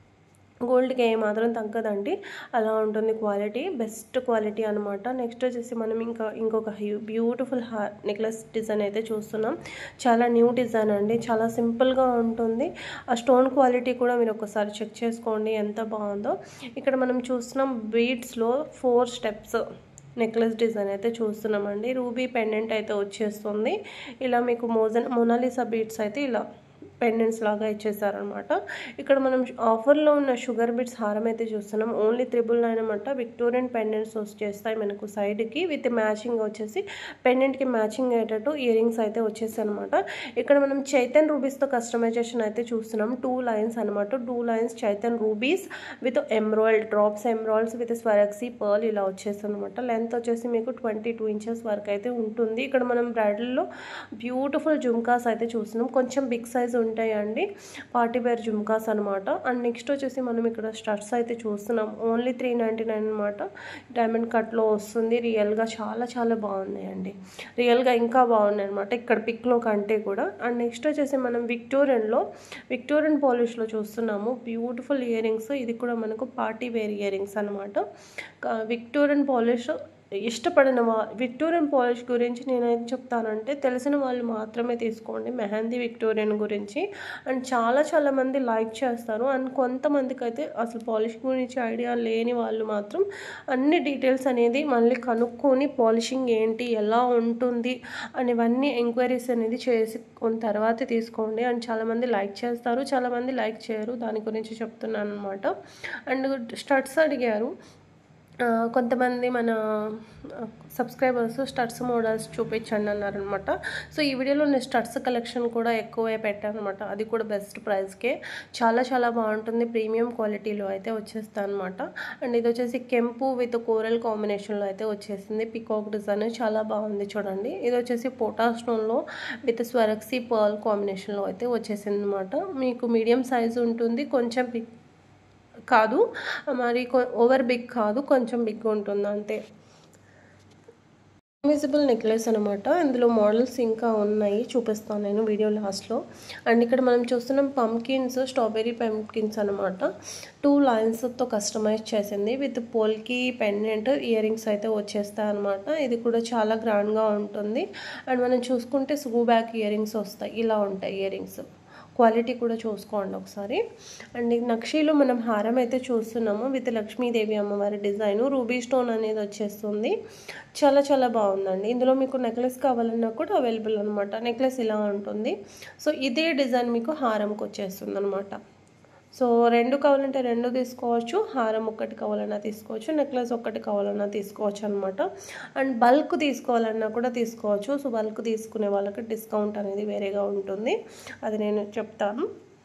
గోల్డ్కి ఏమాత్రం తగ్గదండి అలా ఉంటుంది క్వాలిటీ బెస్ట్ క్వాలిటీ అనమాట నెక్స్ట్ వచ్చేసి మనం ఇంకా ఇంకొక బ్యూటిఫుల్ హార్ నెక్లెస్ డిజైన్ అయితే చూస్తున్నాం చాలా న్యూ డిజైన్ అండి చాలా సింపుల్గా ఉంటుంది ఆ స్టోన్ క్వాలిటీ కూడా మీరు ఒకసారి చెక్ చేసుకోండి ఎంత బాగుందో ఇక్కడ మనం చూస్తున్నాం బీడ్స్లో ఫోర్ స్టెప్స్ నెక్లెస్ డిజైన్ అయితే చూస్తున్నామండి రూబీ పెండెంట్ అయితే వచ్చేస్తుంది ఇలా మీకు మోజన్ మొనాలిసా బీడ్స్ అయితే ఇలా పెండెంట్స్ లాగా ఇచ్చేసారనమాట ఇక్కడ మనం ఆఫర్లో ఉన్న షుగర్ బిట్స్ హారం అయితే చూస్తున్నాం ఓన్లీ త్రిబుల్ నైన్ అనమాట విక్టోరియన్ పెండెంట్స్ వచ్చేస్తాయి మనకు సైడ్కి విత్ మ్యాచింగ్ వచ్చేసి పెండెంట్కి మ్యాచింగ్ అయ్యేటట్టు ఇయర్ రింగ్స్ అయితే వచ్చేసాయి అనమాట ఇక్కడ మనం చైతన్ రూబీస్తో కస్టమైజేషన్ అయితే చూస్తున్నాం టూ లైన్స్ అనమాట టూ లైన్స్ చైతన్ rubies with emerald drops emeralds with Swarovski pearl ఇలా వచ్చేస్తుంది అనమాట లెంత్ వచ్చేసి మీకు ట్వంటీ టూ ఇంచెస్ వరకు అయితే ఉంటుంది ఇక్కడ మనం బ్రైడల్లో బ్యూటిఫుల్ జుమ్కాస్ అయితే చూస్తున్నాం కొంచెం బిగ్ సైజ్ ఉంటాయండి పార్టీ వేర్ జుమ్కాస్ అనమాట అండ్ నెక్స్ట్ వచ్చేసి మనం ఇక్కడ స్టడ్స్ అయితే చూస్తున్నాం ఓన్లీ త్రీ నైంటీ నైన్ అనమాట డైమండ్ కట్లో వస్తుంది రియల్గా చాలా చాలా బాగున్నాయండి రియల్గా ఇంకా బాగున్నాయి అనమాట ఇక్కడ పిక్లో కంటే కూడా అండ్ నెక్స్ట్ వచ్చేసి మనం విక్టోరియన్లో విక్టోరియన్ పాలిష్లో చూస్తున్నాము బ్యూటిఫుల్ ఇయర్ రింగ్స్ ఇది కూడా మనకు పార్టీ వేర్ ఇయర్ రింగ్స్ అనమాట విక్టోరియన్ పాలిష్ ఇష్టపడిన వా విక్టోరియన్ పాలిష్ గురించి నేనేం చెప్తానంటే తెలిసిన వాళ్ళు మాత్రమే తీసుకోండి మెహందీ విక్టోరియన్ గురించి అండ్ చాలా చాలా మంది లైక్ చేస్తారు అండ్ కొంతమందికి అయితే అసలు పాలిష్ గురించి ఐడియా లేని వాళ్ళు మాత్రం అన్ని డీటెయిల్స్ అనేది మళ్ళీ కనుక్కొని పాలిషింగ్ ఏంటి ఎలా ఉంటుంది అనేవన్నీ ఎంక్వైరీస్ అనేది చేసి తర్వాత తీసుకోండి అండ్ చాలామంది లైక్ చేస్తారు చాలామంది లైక్ చేయరు దాని గురించి చెప్తున్నాను అనమాట అండ్ స్టడ్స్ అడిగారు కొంతమంది మన సబ్స్క్రైబర్స్ స్టడ్స్ మోడల్స్ చూపించండి అన్నారనమాట సో ఈ వీడియోలో నేను స్టడ్స్ కలెక్షన్ కూడా ఎక్కువే పెట్టాను అనమాట అది కూడా బెస్ట్ ప్రైస్కే చాలా చాలా బాగుంటుంది ప్రీమియం క్వాలిటీలో అయితే వచ్చేస్తాను అనమాట అండ్ ఇది వచ్చేసి కెంపు విత్ కోరల్ కాంబినేషన్లో అయితే వచ్చేసింది పికాక్ డిజైన్ చాలా బాగుంది చూడండి ఇది వచ్చేసి పోటా స్టోన్లో విత్ స్వరక్సీ పర్ల్ కాంబినేషన్లో అయితే వచ్చేసింది అనమాట మీకు మీడియం సైజ్ ఉంటుంది కొంచెం పిక్ కాదు మరి ఓవర్ బిగ్ కాదు కొంచెం బిగ్ ఉంటుంది అంతే ఇన్విజిబుల్ నెక్లెస్ అనమాట ఇందులో మోడల్స్ ఇంకా ఉన్నాయి చూపిస్తాను నేను వీడియో లాస్ట్లో అండ్ ఇక్కడ మనం చూస్తున్నాం పంకిన్స్ స్ట్రాబెర్రీ పంకిన్స్ అనమాట టూ లైన్స్తో కస్టమైజ్ చేసింది with polki pendant ear rings అయితే వచ్చేస్తాయి అనమాట ఇది కూడా చాలా గ్రాండ్గా ఉంటుంది అండ్ మనం చూసుకుంటే స్క్రూ బ్యాక్ ఇయర్ రింగ్స్ వస్తాయి ఇలా ఉంటాయి ఇయర్ రింగ్స్ క్వాలిటీ కూడా చూసుకోండి ఒకసారి అండ్ నక్షీలో మనం హారం అయితే చూస్తున్నాము విత్ లక్ష్మీదేవి అమ్మవారి డిజైన్ రూబీ స్టోన్ అనేది వచ్చేస్తుంది చాలా చాలా బాగుందండి ఇందులో మీకు నెక్లెస్ కావాలన్నా కూడా అవైలబుల్ అనమాట నెక్లెస్ ఇలా ఉంటుంది సో ఇదే డిజైన్ మీకు హారంకి వచ్చేస్తుంది అనమాట సో రెండు కావాలంటే రెండు తీసుకోవచ్చు హారం ఒక్కటి కావాలన్నా తీసుకోవచ్చు నెక్లెస్ ఒక్కటి కావాలన్నా తీసుకోవచ్చు అనమాట అండ్ బల్క్ తీసుకోవాలన్నా కూడా తీసుకోవచ్చు సో బల్క్ తీసుకునే వాళ్ళకి డిస్కౌంట్ అనేది వేరేగా ఉంటుంది అది నేను చెప్తాను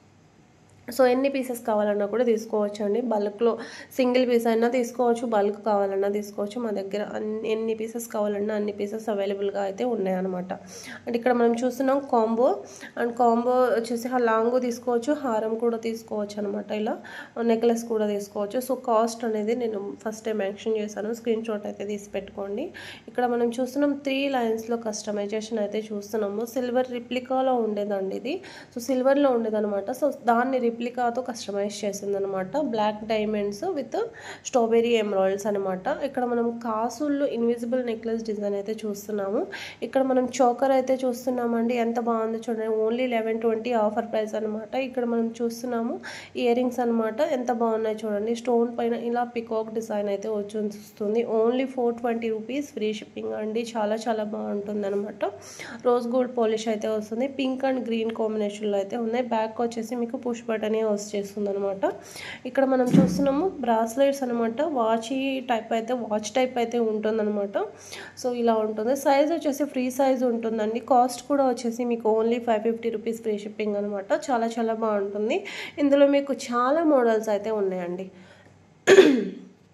సో ఎన్ని పీసెస్ కావాలన్నా కూడా తీసుకోవచ్చు అండి బల్క్లో సింగిల్ పీస్ అయినా తీసుకోవచ్చు బల్క్ కావాలన్నా తీసుకోవచ్చు మా దగ్గర అన్ని ఎన్ని పీసెస్ కావాలన్నా అన్ని పీసెస్ అవైలబుల్గా అయితే ఉన్నాయన్నమాట అండ్ ఇక్కడ మనం చూస్తున్నాం కాంబో అండ్ కాంబో వచ్చేసి లాంగ్ తీసుకోవచ్చు హారం కూడా తీసుకోవచ్చు అనమాట ఇలా నెక్లెస్ కూడా తీసుకోవచ్చు సో కాస్ట్ అనేది నేను ఫస్ట్ టైం మెన్షన్ చేశాను స్క్రీన్ షాట్ అయితే తీసి పెట్టుకోండి ఇక్కడ మనం చూస్తున్నాం త్రీ లైన్స్లో కస్టమైజేషన్ అయితే చూస్తున్నాము సిల్వర్ రిప్లికాలో ఉండేదండి ఇది సో సిల్వర్లో ఉండేదన్నమాట సో దాన్ని రిప్లికాతో కస్టమైజ్ చేసిందనమాట black diamonds with strawberry emeralds అనమాట ఇక్కడ మనం కాసుల్లో ఇన్విజిబుల్ నెక్లెస్ డిజైన్ అయితే చూస్తున్నాము ఇక్కడ మనం చోకర్ అయితే చూస్తున్నామండి ఎంత బాగుందో చూడండి only eleven twenty offer price అనమాట ఇక్కడ మనం చూస్తున్నాము ఇయర్ రింగ్స్ అనమాట ఎంత బాగున్నాయి చూడండి స్టోన్ పైన ఇలా పికాక్ డిజైన్ అయితే వచ్చి వస్తుంది only four twenty rupees free shipping అండి చాలా చాలా బాగుంటుంది అనమాట రోజ్ గోల్డ్ పాలిష్ అయితే వస్తుంది పింక్ అండ్ గ్రీన్ కాంబినేషన్లో అయితే ఉన్నాయి బ్యాక్ వచ్చేసి మీకు పుష్ బటన్ వస్తుంది అనమాట ఇక్కడ మనం చూస్తున్నాము బ్రాస్లెట్స్ అనమాట వాచ్ టైప్ అయితే వాచ్ టైప్ అయితే ఉంటుందన్నమాట సో ఇలా ఉంటుంది సైజ్ వచ్చేసి ఫ్రీ సైజ్ ఉంటుందండి కాస్ట్ కూడా వచ్చేసి మీకు only five fifty rupees free shipping అనమాట చాలా చాలా బాగుంటుంది ఇందులో మీకు చాలా మోడల్స్ అయితే ఉన్నాయండి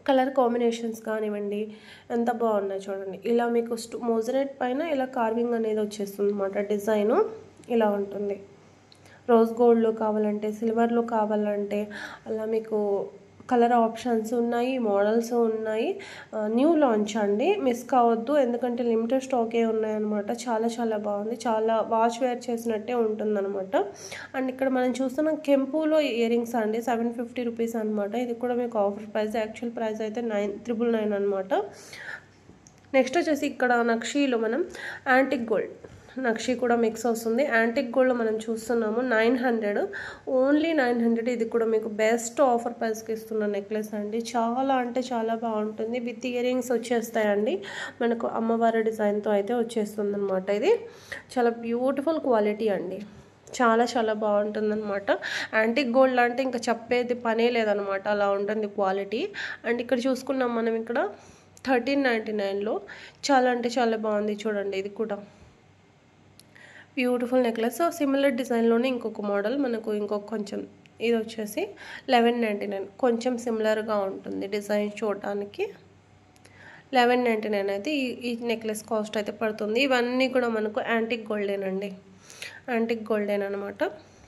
కలర్ కాంబినేషన్స్ కానివ్వండి ఎంత బాగున్నాయి చూడండి ఇలా మీకు స్టో మోజనెట్ పైన ఇలా కార్వింగ్ అనేది వచ్చేస్తుంది అనమాట డిజైను ఇలా ఉంటుంది రోజ్ గోల్డ్లో కావాలంటే సిల్వర్లో కావాలంటే అలా మీకు కలర్ ఆప్షన్స్ ఉన్నాయి మోడల్స్ ఉన్నాయి న్యూ లాంచ్ అండి మిస్ కావద్దు ఎందుకంటే లిమిటెడ్ స్టాకే ఉన్నాయన్నమాట చాలా చాలా బాగుంది చాలా వాచ్ వేర్ చేసినట్టే ఉంటుందన్నమాట అండ్ ఇక్కడ మనం చూస్తున్న కెంపులో ఇయర్ రింగ్స్ అండి సెవెన్ ఫిఫ్టీ రూపీస్ అనమాట ఇది కూడా మీకు ఆఫర్ ప్రైస్ యాక్చువల్ ప్రైస్ అయితే నైన్ త్రిబుల్ నైన్ అనమాట నెక్స్ట్ వచ్చేసి ఇక్కడ నక్షీలో మనం యాంటిక్ గోల్డ్ నక్షి కూడా మిక్స్ వస్తుంది యాంటిక్ గోల్డ్ మనం చూస్తున్నాము nine hundred only nine hundred ఇది కూడా మీకు బెస్ట్ ఆఫర్ ప్రైస్కి ఇస్తున్న నెక్లెస్ అండి చాలా అంటే చాలా బాగుంటుంది విత్ ఇయర్ రింగ్స్ వచ్చేస్తాయండి మనకు అమ్మవారి డిజైన్తో అయితే వచ్చేస్తుంది అనమాట ఇది చాలా బ్యూటిఫుల్ క్వాలిటీ అండి చాలా చాలా బాగుంటుందన్నమాట యాంటిక్ గోల్డ్ అంటే ఇంకా చెప్పేది పనే లేదనమాట అలా ఉంటుంది క్వాలిటీ అండ్ ఇక్కడ చూసుకున్నాం మనం ఇక్కడ థర్టీన్ నైంటీ నైన్లో చాలా అంటే చాలా బాగుంది చూడండి ఇది కూడా బ్యూటిఫుల్ నెక్లెస్ సో సిమిలర్ డిజైన్లోనే ఇంకొక మోడల్ మనకు ఇంకొక కొంచెం ఇది వచ్చేసి లెవెన్ నైంటీ నైన్ కొంచెం సిమిలర్గా ఉంటుంది డిజైన్ చూడటానికి లెవెన్ నైంటీ నైన్ అయితే ఈ ఈ నెక్లెస్ కాస్ట్ అయితే పడుతుంది ఇవన్నీ కూడా మనకు యాంటిక్ గోల్డేనండి యాంటిక్ గోల్డెన్ అనమాట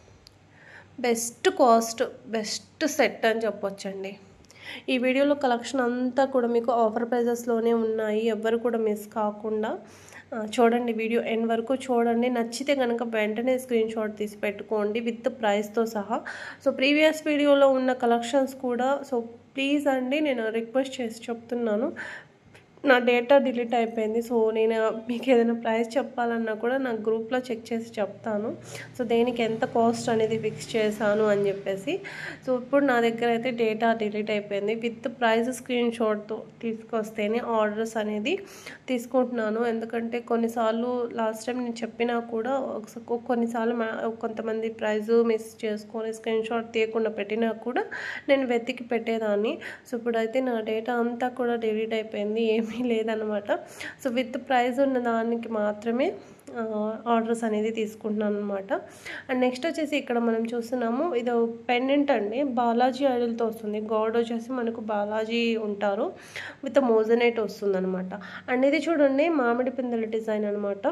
బెస్ట్ కాస్ట్ బెస్ట్ సెట్ అని చెప్పొచ్చండి ఈ వీడియోలో కలెక్షన్ అంతా కూడా మీకు ఆఫర్ ప్రైజెస్లోనే ఉన్నాయి ఎవ్వరు కూడా మిస్ కాకుండా చూడండి వీడియో ఎండ్ వరకు చూడండి నచ్చితే కనుక వెంటనే స్క్రీన్ షాట్ తీసి పెట్టుకోండి విత్ ప్రైస్తో సహా సో ప్రీవియస్ వీడియోలో ఉన్న కలెక్షన్స్ కూడా సో ప్లీజ్ అండి నేను రిక్వెస్ట్ చేసి చెప్తున్నాను నా డేటా డిలీట్ అయిపోయింది సో నేను మీకు ఏదైనా ప్రైస్ చెప్పాలన్నా కూడా నా గ్రూప్లో చెక్ చేసి చెప్తాను సో దేనికి ఎంత కాస్ట్ అనేది ఫిక్స్ చేశాను అని చెప్పేసి సో ఇప్పుడు నా దగ్గర అయితే డేటా డిలీట్ అయిపోయింది విత్ ప్రైస్ స్క్రీన్ షాట్తో తీసుకొస్తేనే ఆర్డర్స్ అనేది తీసుకుంటున్నాను ఎందుకంటే కొన్నిసార్లు లాస్ట్ టైం నేను చెప్పినా కూడా కొన్నిసార్లు కొంతమంది ప్రైజ్ మిస్ చేసుకొని స్క్రీన్ షాట్ తీయకుండా పెట్టినా కూడా నేను వెతికి పెట్టేదాన్ని సో ఇప్పుడైతే నా డేటా అంతా కూడా డిలీట్ అయిపోయింది ఏమీ ఏమీ లేదనమాట సో విత్ ప్రైస్ ఉన్న దానికి మాత్రమే ఆర్డర్స్ అనేది తీసుకుంటున్నాను అనమాట అండ్ నెక్స్ట్ వచ్చేసి ఇక్కడ మనం చూస్తున్నాము ఇది పెండెంట్ అండి బాలాజీ ఐడల్తో వస్తుంది గాడ్ వచ్చేసి మనకు బాలాజీ ఉంటారు విత్ మోజనైట్ వస్తుంది అనమాట అండ్ ఇది చూడండి మామిడి పిందెల డిజైన్ అనమాట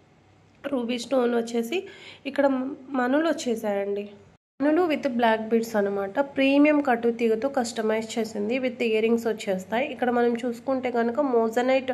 రూబీ స్టోన్ వచ్చేసి ఇక్కడ మనులు వచ్చేసాయండి మనులు విత్ బ్లాక్ బీడ్స్ అనమాట ప్రీమియం కట్టు తీగతో కస్టమైజ్ చేసింది విత్ ఇయర్ రింగ్స్ వచ్చేస్తాయి ఇక్కడ మనం చూసుకుంటే కనుక మోజనైట్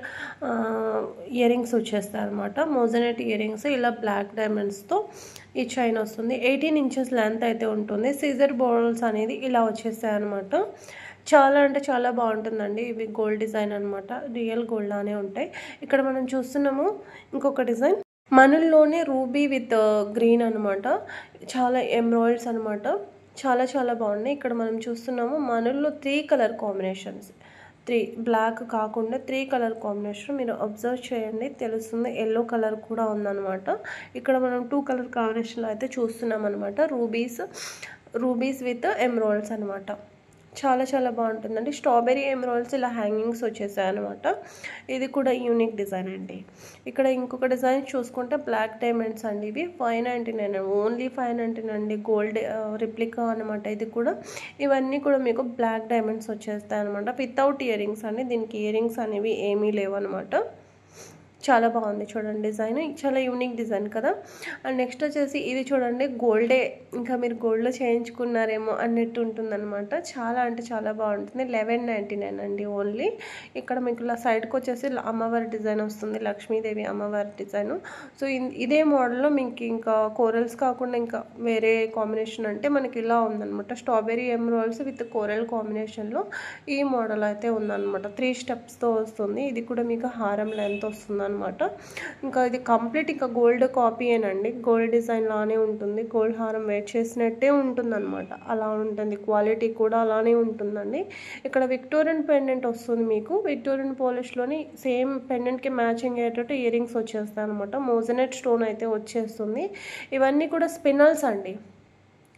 ఇయర్ రింగ్స్ వచ్చేస్తాయి అనమాట మోజనైట్ ఇయర్ రింగ్స్ ఇలా బ్లాక్ డైమండ్స్తో ఈ చైన్ వస్తుంది ఎయిటీన్ ఇంచెస్ లెంత్ అయితే ఉంటుంది సీజర్ బోర్డల్స్ అనేది ఇలా వచ్చేస్తాయి అనమాట చాలా అంటే చాలా బాగుంటుందండి ఇవి గోల్డ్ డిజైన్ అనమాట రియల్ గోల్డ్ లానే ఉంటాయి ఇక్కడ మనం చూస్తున్నాము ఇంకొక డిజైన్ మనల్లోనే రూబీ విత్ గ్రీన్ అనమాట చాలా ఎంబ్రాయిడ్స్ అనమాట చాలా చాలా బాగున్నాయి ఇక్కడ మనం చూస్తున్నాము మనల్లో three colour combinations three black కాకుండా త్రీ కలర్ కాంబినేషన్ మీరు అబ్జర్వ్ చేయండి తెలుస్తుంది ఎల్లో కలర్ కూడా ఉందన్నమాట ఇక్కడ మనం టూ కలర్ కాంబినేషన్లో అయితే చూస్తున్నాం అనమాట రూబీస్ రూబీస్ విత్ ఎమ్రాయిడ్స్ అనమాట చాలా చాలా బాగుంటుందండి స్ట్రాబెరీ ఎమరాల్స్ ఇలా హ్యాంగింగ్స్ వచ్చేసాయి అనమాట ఇది కూడా యూనిక్ డిజైన్ అండి ఇక్కడ ఇంకొక డిజైన్ చూసుకుంటే బ్లాక్ డైమండ్స్ అండి ఇవి five ninety nine only five ninety nine అండి గోల్డ్ రిప్లికా అనమాట ఇది కూడా ఇవన్నీ కూడా మీకు బ్లాక్ డైమండ్స్ వచ్చేస్తాయి అనమాట వితౌట్ ఇయర్ రింగ్స్ అండి దీనికి ఇయర్ రింగ్స్ అనేవి ఏమీ లేవు అనమాట చాలా బాగుంది చూడండి డిజైన్ చాలా యూనిక్ డిజైన్ కదా అండ్ నెక్స్ట్ వచ్చేసి ఇది చూడండి గోల్డే ఇంకా మీరు గోల్డ్లో చేయించుకున్నారేమో అన్నట్టు ఉంటుందన్నమాట చాలా అంటే చాలా బాగుంటుంది లెవెన్ నైంటీ నైన్ అండి ఓన్లీ ఇక్కడ మీకు ఇలా సైడ్కి వచ్చేసి అమ్మవారి డిజైన్ వస్తుంది లక్ష్మీదేవి అమ్మవారి డిజైన్ సో ఇదే మోడల్లో మీకు ఇంకా కోరల్స్ కాకుండా ఇంకా వేరే కాంబినేషన్ అంటే మనకి ఇలా ఉందన్నమాట స్ట్రాబెరీ ఎమరాల్స్ విత్ కోరల్ కాంబినేషన్లో ఈ మోడల్ అయితే ఉందన్నమాట త్రీ స్టెప్స్తో వస్తుంది ఇది కూడా మీకు హారం లెంత్ వస్తుంది అనమాట ఇంకా ఇది కంప్లీట్ ఇంకా గోల్డ్ కాపీయేనండి గోల్డ్ డిజైన్ లానే ఉంటుంది గోల్డ్ హారం వెయిట్ చేసినట్టే ఉంటుంది అనమాట అలా ఉంటుంది క్వాలిటీ కూడా అలానే ఉంటుందండి ఇక్కడ విక్టోరియన్ పెండెంట్ వస్తుంది మీకు విక్టోరియన్ పాలిష్లోని సేమ్ పెండెంట్కి మ్యాచింగ్ అయ్యేటట్టు ఇయర్ రింగ్స్ వచ్చేస్తాయి అనమాట మోజనెట్ స్టోన్ అయితే వచ్చేస్తుంది ఇవన్నీ కూడా స్పిన్నల్స్ అండి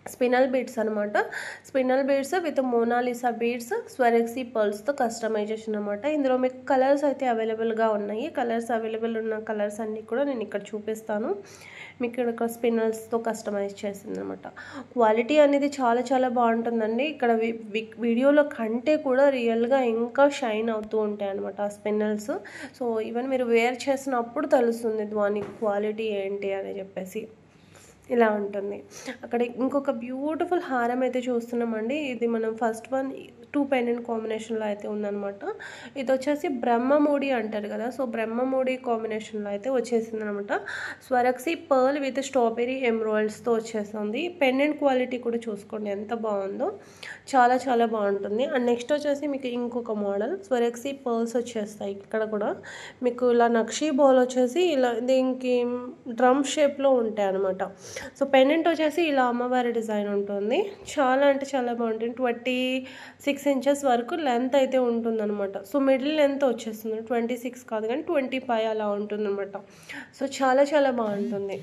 స్పినల్ బీడ్స్ అనమాట spinal beads with Mona Lisa beads Swarovski పర్ల్స్తో కస్టమైజేషన్ అనమాట ఇందులో మీకు కలర్స్ అయితే అవైలబుల్గా ఉన్నాయి కలర్స్ అవైలబుల్ ఉన్న కలర్స్ అన్నీ కూడా నేను ఇక్కడ చూపిస్తాను మీకు ఇక్కడ స్పిన్నర్స్తో కస్టమైజ్ చేసింది అనమాట క్వాలిటీ అనేది చాలా చాలా బాగుంటుందండి ఇక్కడ వీడియోలో కంటే కూడా రియల్గా ఇంకా షైన్ అవుతూ ఉంటాయి అనమాట ఆ స్పిన్నల్స్ సో ఈవెన్ మీరు వేర్ చేసినప్పుడు తెలుస్తుంది దాని క్వాలిటీ ఏంటి అని చెప్పేసి ఇలా ఉంటుంది అక్కడ ఇంకొక బ్యూటిఫుల్ హారం అయితే చూస్తున్నామండి ఇది మనం ఫస్ట్ వన్ టూ పెండెంట్ కాంబినేషన్లో అయితే ఉందన్నమాట ఇది వచ్చేసి బ్రహ్మమూడి అంటారు కదా సో బ్రహ్మమూడి కాంబినేషన్లో అయితే వచ్చేసింది అనమాట స్వరక్సీ పర్ల్ విత్ స్ట్రాబెరీ ఎమ్రాయిల్స్తో వచ్చేస్తుంది పెండెంట్ క్వాలిటీ కూడా చూసుకోండి ఎంత బాగుందో చాలా చాలా బాగుంటుంది అండ్ నెక్స్ట్ వచ్చేసి మీకు ఇంకొక మోడల్ స్వరక్సీ పర్ల్స్ వచ్చేస్తాయి ఇక్కడ కూడా మీకు ఇలా నక్షీ బాల్ వచ్చేసి ఇలా దీనికి డ్రమ్ షేప్లో ఉంటాయి అనమాట సో పెండెంట్ వచ్చేసి ఇలా అమ్మవారి డిజైన్ ఉంటుంది చాలా అంటే చాలా బాగుంటుంది ట్వంటీ సిక్స్ ఇంచెస్ వరకు లెంత్ అయితే ఉంటుందన్నమాట సో మిడిల్ లెంత్ వచ్చేస్తుంది ట్వంటీ సిక్స్ కాదు కానీ ట్వంటీ ఫైవ్ అలా ఉంటుందన్నమాట సో చాలా చాలా బాగుంటుంది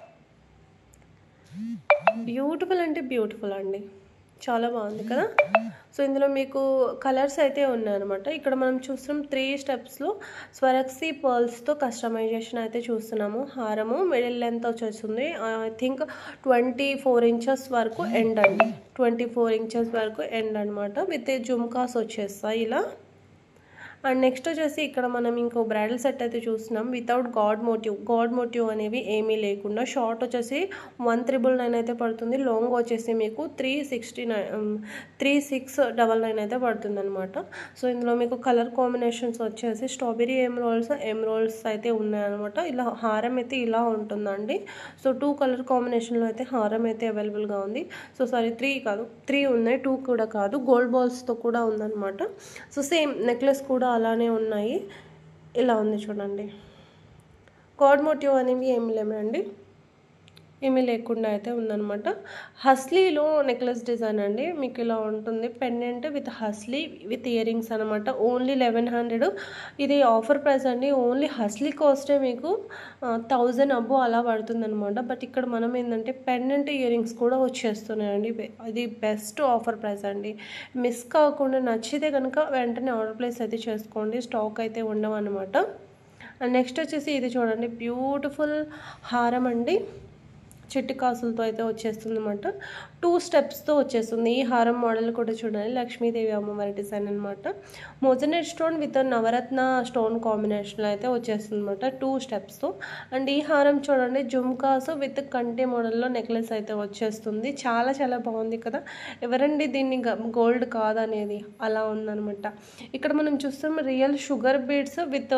బ్యూటిఫుల్ అంటే బ్యూటిఫుల్ అండి చాలా బాగుంది కదా సో ఇందులో మీకు కలర్స్ అయితే ఉన్నాయన్నమాట ఇక్కడ మనం చూస్తున్నాం త్రీ స్టెప్స్లో స్వరక్సీ పర్ల్స్తో కస్టమైజేషన్ అయితే చూస్తున్నాము హారము మిడిల్ లెంత్ వచ్చేస్తుంది I think twenty four inches వరకు ఎండ్ అండి ట్వంటీ ఫోర్ ఇంచెస్ వరకు ఎండ్ అనమాట విత్ జుమ్కాస్ వచ్చేస్తాయి ఇలా అండ్ నెక్స్ట్ వచ్చేసి ఇక్కడ మనం ఇంకో బ్రైడల్ సెట్ అయితే చూస్తున్నాం without god motif god motif అనేవి ఏమీ లేకుండా షార్ట్ వచ్చేసి వన్ త్రిబుల్ నైన్ అయితే పడుతుంది లాంగ్ వచ్చేసి మీకు three sixty nine three six double nine అయితే పడుతుంది అనమాట సో ఇందులో మీకు కలర్ కాంబినేషన్స్ వచ్చేసి స్ట్రాబెరీ ఎమ్రోల్స్ ఎమ్రోల్స్ అయితే ఉన్నాయన్నమాట ఇలా హారం అయితే ఇలా ఉంటుందండి సో టూ కలర్ కాంబినేషన్లో అయితే హారం అయితే అవైలబుల్గా ఉంది సో సారీ త్రీ కాదు త్రీ ఉన్నాయి టూ కూడా కాదు గోల్డ్ బాల్స్తో కూడా ఉందన్నమాట సో సేమ్ నెక్లెస్ కూడా అలానే ఉన్నాయి ఇలా ఉంది చూడండి కార్డ్ మోటివ్ అనేవి ఏమి లేమండి ఏమీ లేకుండా అయితే ఉందన్నమాట హస్లీలో నెక్లెస్ డిజైన్ అండి మీకు ఇలా ఉంటుంది pendant with hasli with ear rings అనమాట ఓన్లీ లెవెన్ హండ్రెడ్ ఇది ఆఫర్ ప్రైస్ అండి ఓన్లీ హస్లీ కాస్టే మీకు థౌజండ్ అబ్బో అలా పడుతుంది అనమాట బట్ ఇక్కడ మనం ఏంటంటే పెండెంట్ ఇయర్ రింగ్స్ కూడా వచ్చేస్తున్నాయండి అది బెస్ట్ ఆఫర్ ప్రైస్ అండి మిస్ కాకుండా నచ్చితే కనుక వెంటనే ఆర్డర్ ప్లేస్ అయితే చేసుకోండి స్టాక్ అయితే ఉండవు అనమాట అండ్ నెక్స్ట్ వచ్చేసి ఇది చూడండి బ్యూటిఫుల్ హారం అండి చెట్టు కాసులతో అయితే వచ్చేస్తుంది అనమాట టూ స్టెప్స్తో వచ్చేస్తుంది ఈ హారం మోడల్ కూడా చూడండి లక్ష్మీదేవి అమ్మవారి డిజైన్ అనమాట moissanite stone with navaratna stone కాంబినేషన్లో అయితే వచ్చేస్తుంది అనమాట టూ స్టెప్స్తో అండ్ ఈ హారం చూడండి జుమ్కాస్ విత్ కంటే మోడల్లో నెక్లెస్ అయితే వచ్చేస్తుంది చాలా చాలా బాగుంది కదా ఎవరండి దీన్ని గోల్డ్ కాదనేది అలా ఉందనమాట ఇక్కడ మనం చూస్తాం real sugar beads with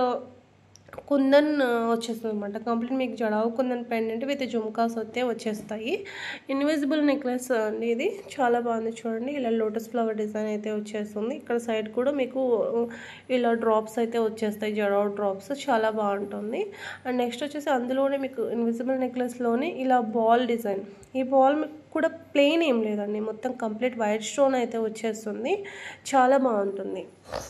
kundan వచ్చేస్తుంది అనమాట కంప్లీట్ మీకు జడావు కుందన్ పెండెంట్ విత్ జుమ్కాస్ అయితే వచ్చేస్తాయి ఇన్విజిబుల్ నెక్లెస్ అండి ఇది చాలా బాగుంది చూడండి ఇలా లోటస్ ఫ్లవర్ డిజైన్ అయితే వచ్చేస్తుంది ఇక్కడ సైడ్ కూడా మీకు ఇలా డ్రాప్స్ అయితే వచ్చేస్తాయి జడావు డ్రాప్స్ చాలా బాగుంటుంది అండ్ నెక్స్ట్ వచ్చేసి అందులోనే మీకు ఇన్విజిబుల్ నెక్లెస్లోనే ఇలా బాల్ డిజైన్ ఈ బాల్ కూడా ప్లెయిన్ ఏం లేదండి మొత్తం కంప్లీట్ వైట్ స్టోన్ అయితే వచ్చేస్తుంది చాలా బాగుంటుంది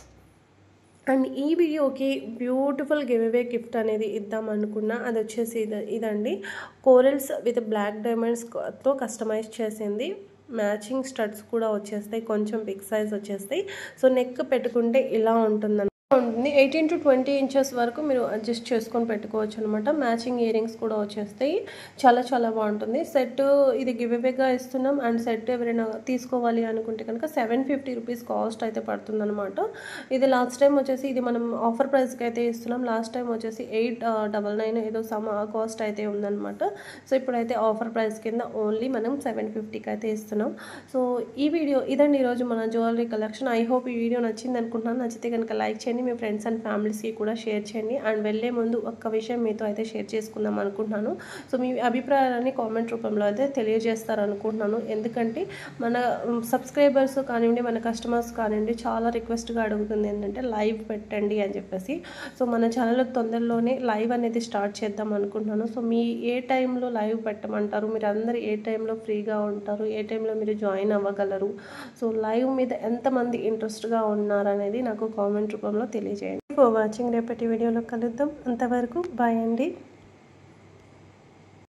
అండ్ ఈ వీడియోకి బ్యూటిఫుల్ గివ్ అవే గిఫ్ట్ అనేది ఇద్దాం అనుకున్నా అది వచ్చేసి ఇది ఇదండి కోరల్స్ విత్ బ్లాక్ డైమండ్స్తో కస్టమైజ్ చేసింది మ్యాచింగ్ స్టడ్స్ కూడా వచ్చేస్తాయి కొంచెం బిగ్ సైజ్ వచ్చేస్తాయి సో నెక్ పెట్టుకుంటే ఇలా ఉంటుందన్నమాట ఉంటుంది ఎయిటీన్ టు ట్వంటీ ఇంచెస్ వరకు మీరు అడ్జస్ట్ చేసుకొని పెట్టుకోవచ్చు అనమాట మ్యాచింగ్ ఇయర్ రింగ్స్ కూడా వచ్చేస్తాయి చాలా చాలా బాగుంటుంది సెట్ ఇది గివ్ అవేగా ఇస్తున్నాం అండ్ సెట్ ఎవరైనా తీసుకోవాలి అనుకుంటే కనుక సెవెన్ ఫిఫ్టీ రూపీస్ కాస్ట్ అయితే పడుతుంది అనమాట ఇది లాస్ట్ టైం వచ్చేసి ఇది మనం ఆఫర్ ప్రైస్కి అయితే ఇస్తున్నాం లాస్ట్ టైం వచ్చేసి ఎయిట్ డబల్ నైన్ ఏదో సమ్ కాస్ట్ అయితే ఉందన్నమాట సో ఇప్పుడైతే ఆఫర్ ప్రైస్ కింద ఓన్లీ మనం సెవెన్ ఫిఫ్టీకి అయితే ఇస్తున్నాం సో ఈ వీడియో ఇదండి ఈరోజు మన జ్యువెలరీ కలెక్షన్ ఐ హోప్ ఈ వీడియో నచ్చింది అనుకుంటున్నాను నచ్చితే కనుక లైక్ చేయండి మీ ఫ్రెండ్స్ అండ్ ఫ్యామిలీస్కి కూడా షేర్ చేయండి అండ్ వెళ్ళే ముందు ఒక్క విషయం మీతో అయితే షేర్ చేసుకుందాం అనుకుంటున్నాను సో మీ అభిప్రాయాలని కామెంట్ రూపంలో అయితే తెలియజేస్తారు అనుకుంటున్నాను ఎందుకంటే మన సబ్స్క్రైబర్స్ కానివ్వండి మన కస్టమర్స్ కానివ్వండి చాలా రిక్వెస్ట్గా అడుగుతుంది ఏంటంటే లైవ్ పెట్టండి అని చెప్పేసి సో మన ఛానల్లో తొందరలోనే లైవ్ అనేది స్టార్ట్ చేద్దాం అనుకుంటున్నాను సో మీ ఏ టైంలో లైవ్ పెట్టమంటారు మీరు అందరు ఏ టైంలో ఫ్రీగా ఉంటారు ఏ టైంలో మీరు జాయిన్ అవ్వగలరు సో లైవ్ మీద ఎంతమంది ఇంట్రెస్ట్గా ఉన్నారనేది నాకు కామెంట్ రూపంలో తెలియజేయండి ఫర్ వాచింగ్ రేపటి వీడియోలో కలుద్దాం అంతవరకు బాయ్ అండి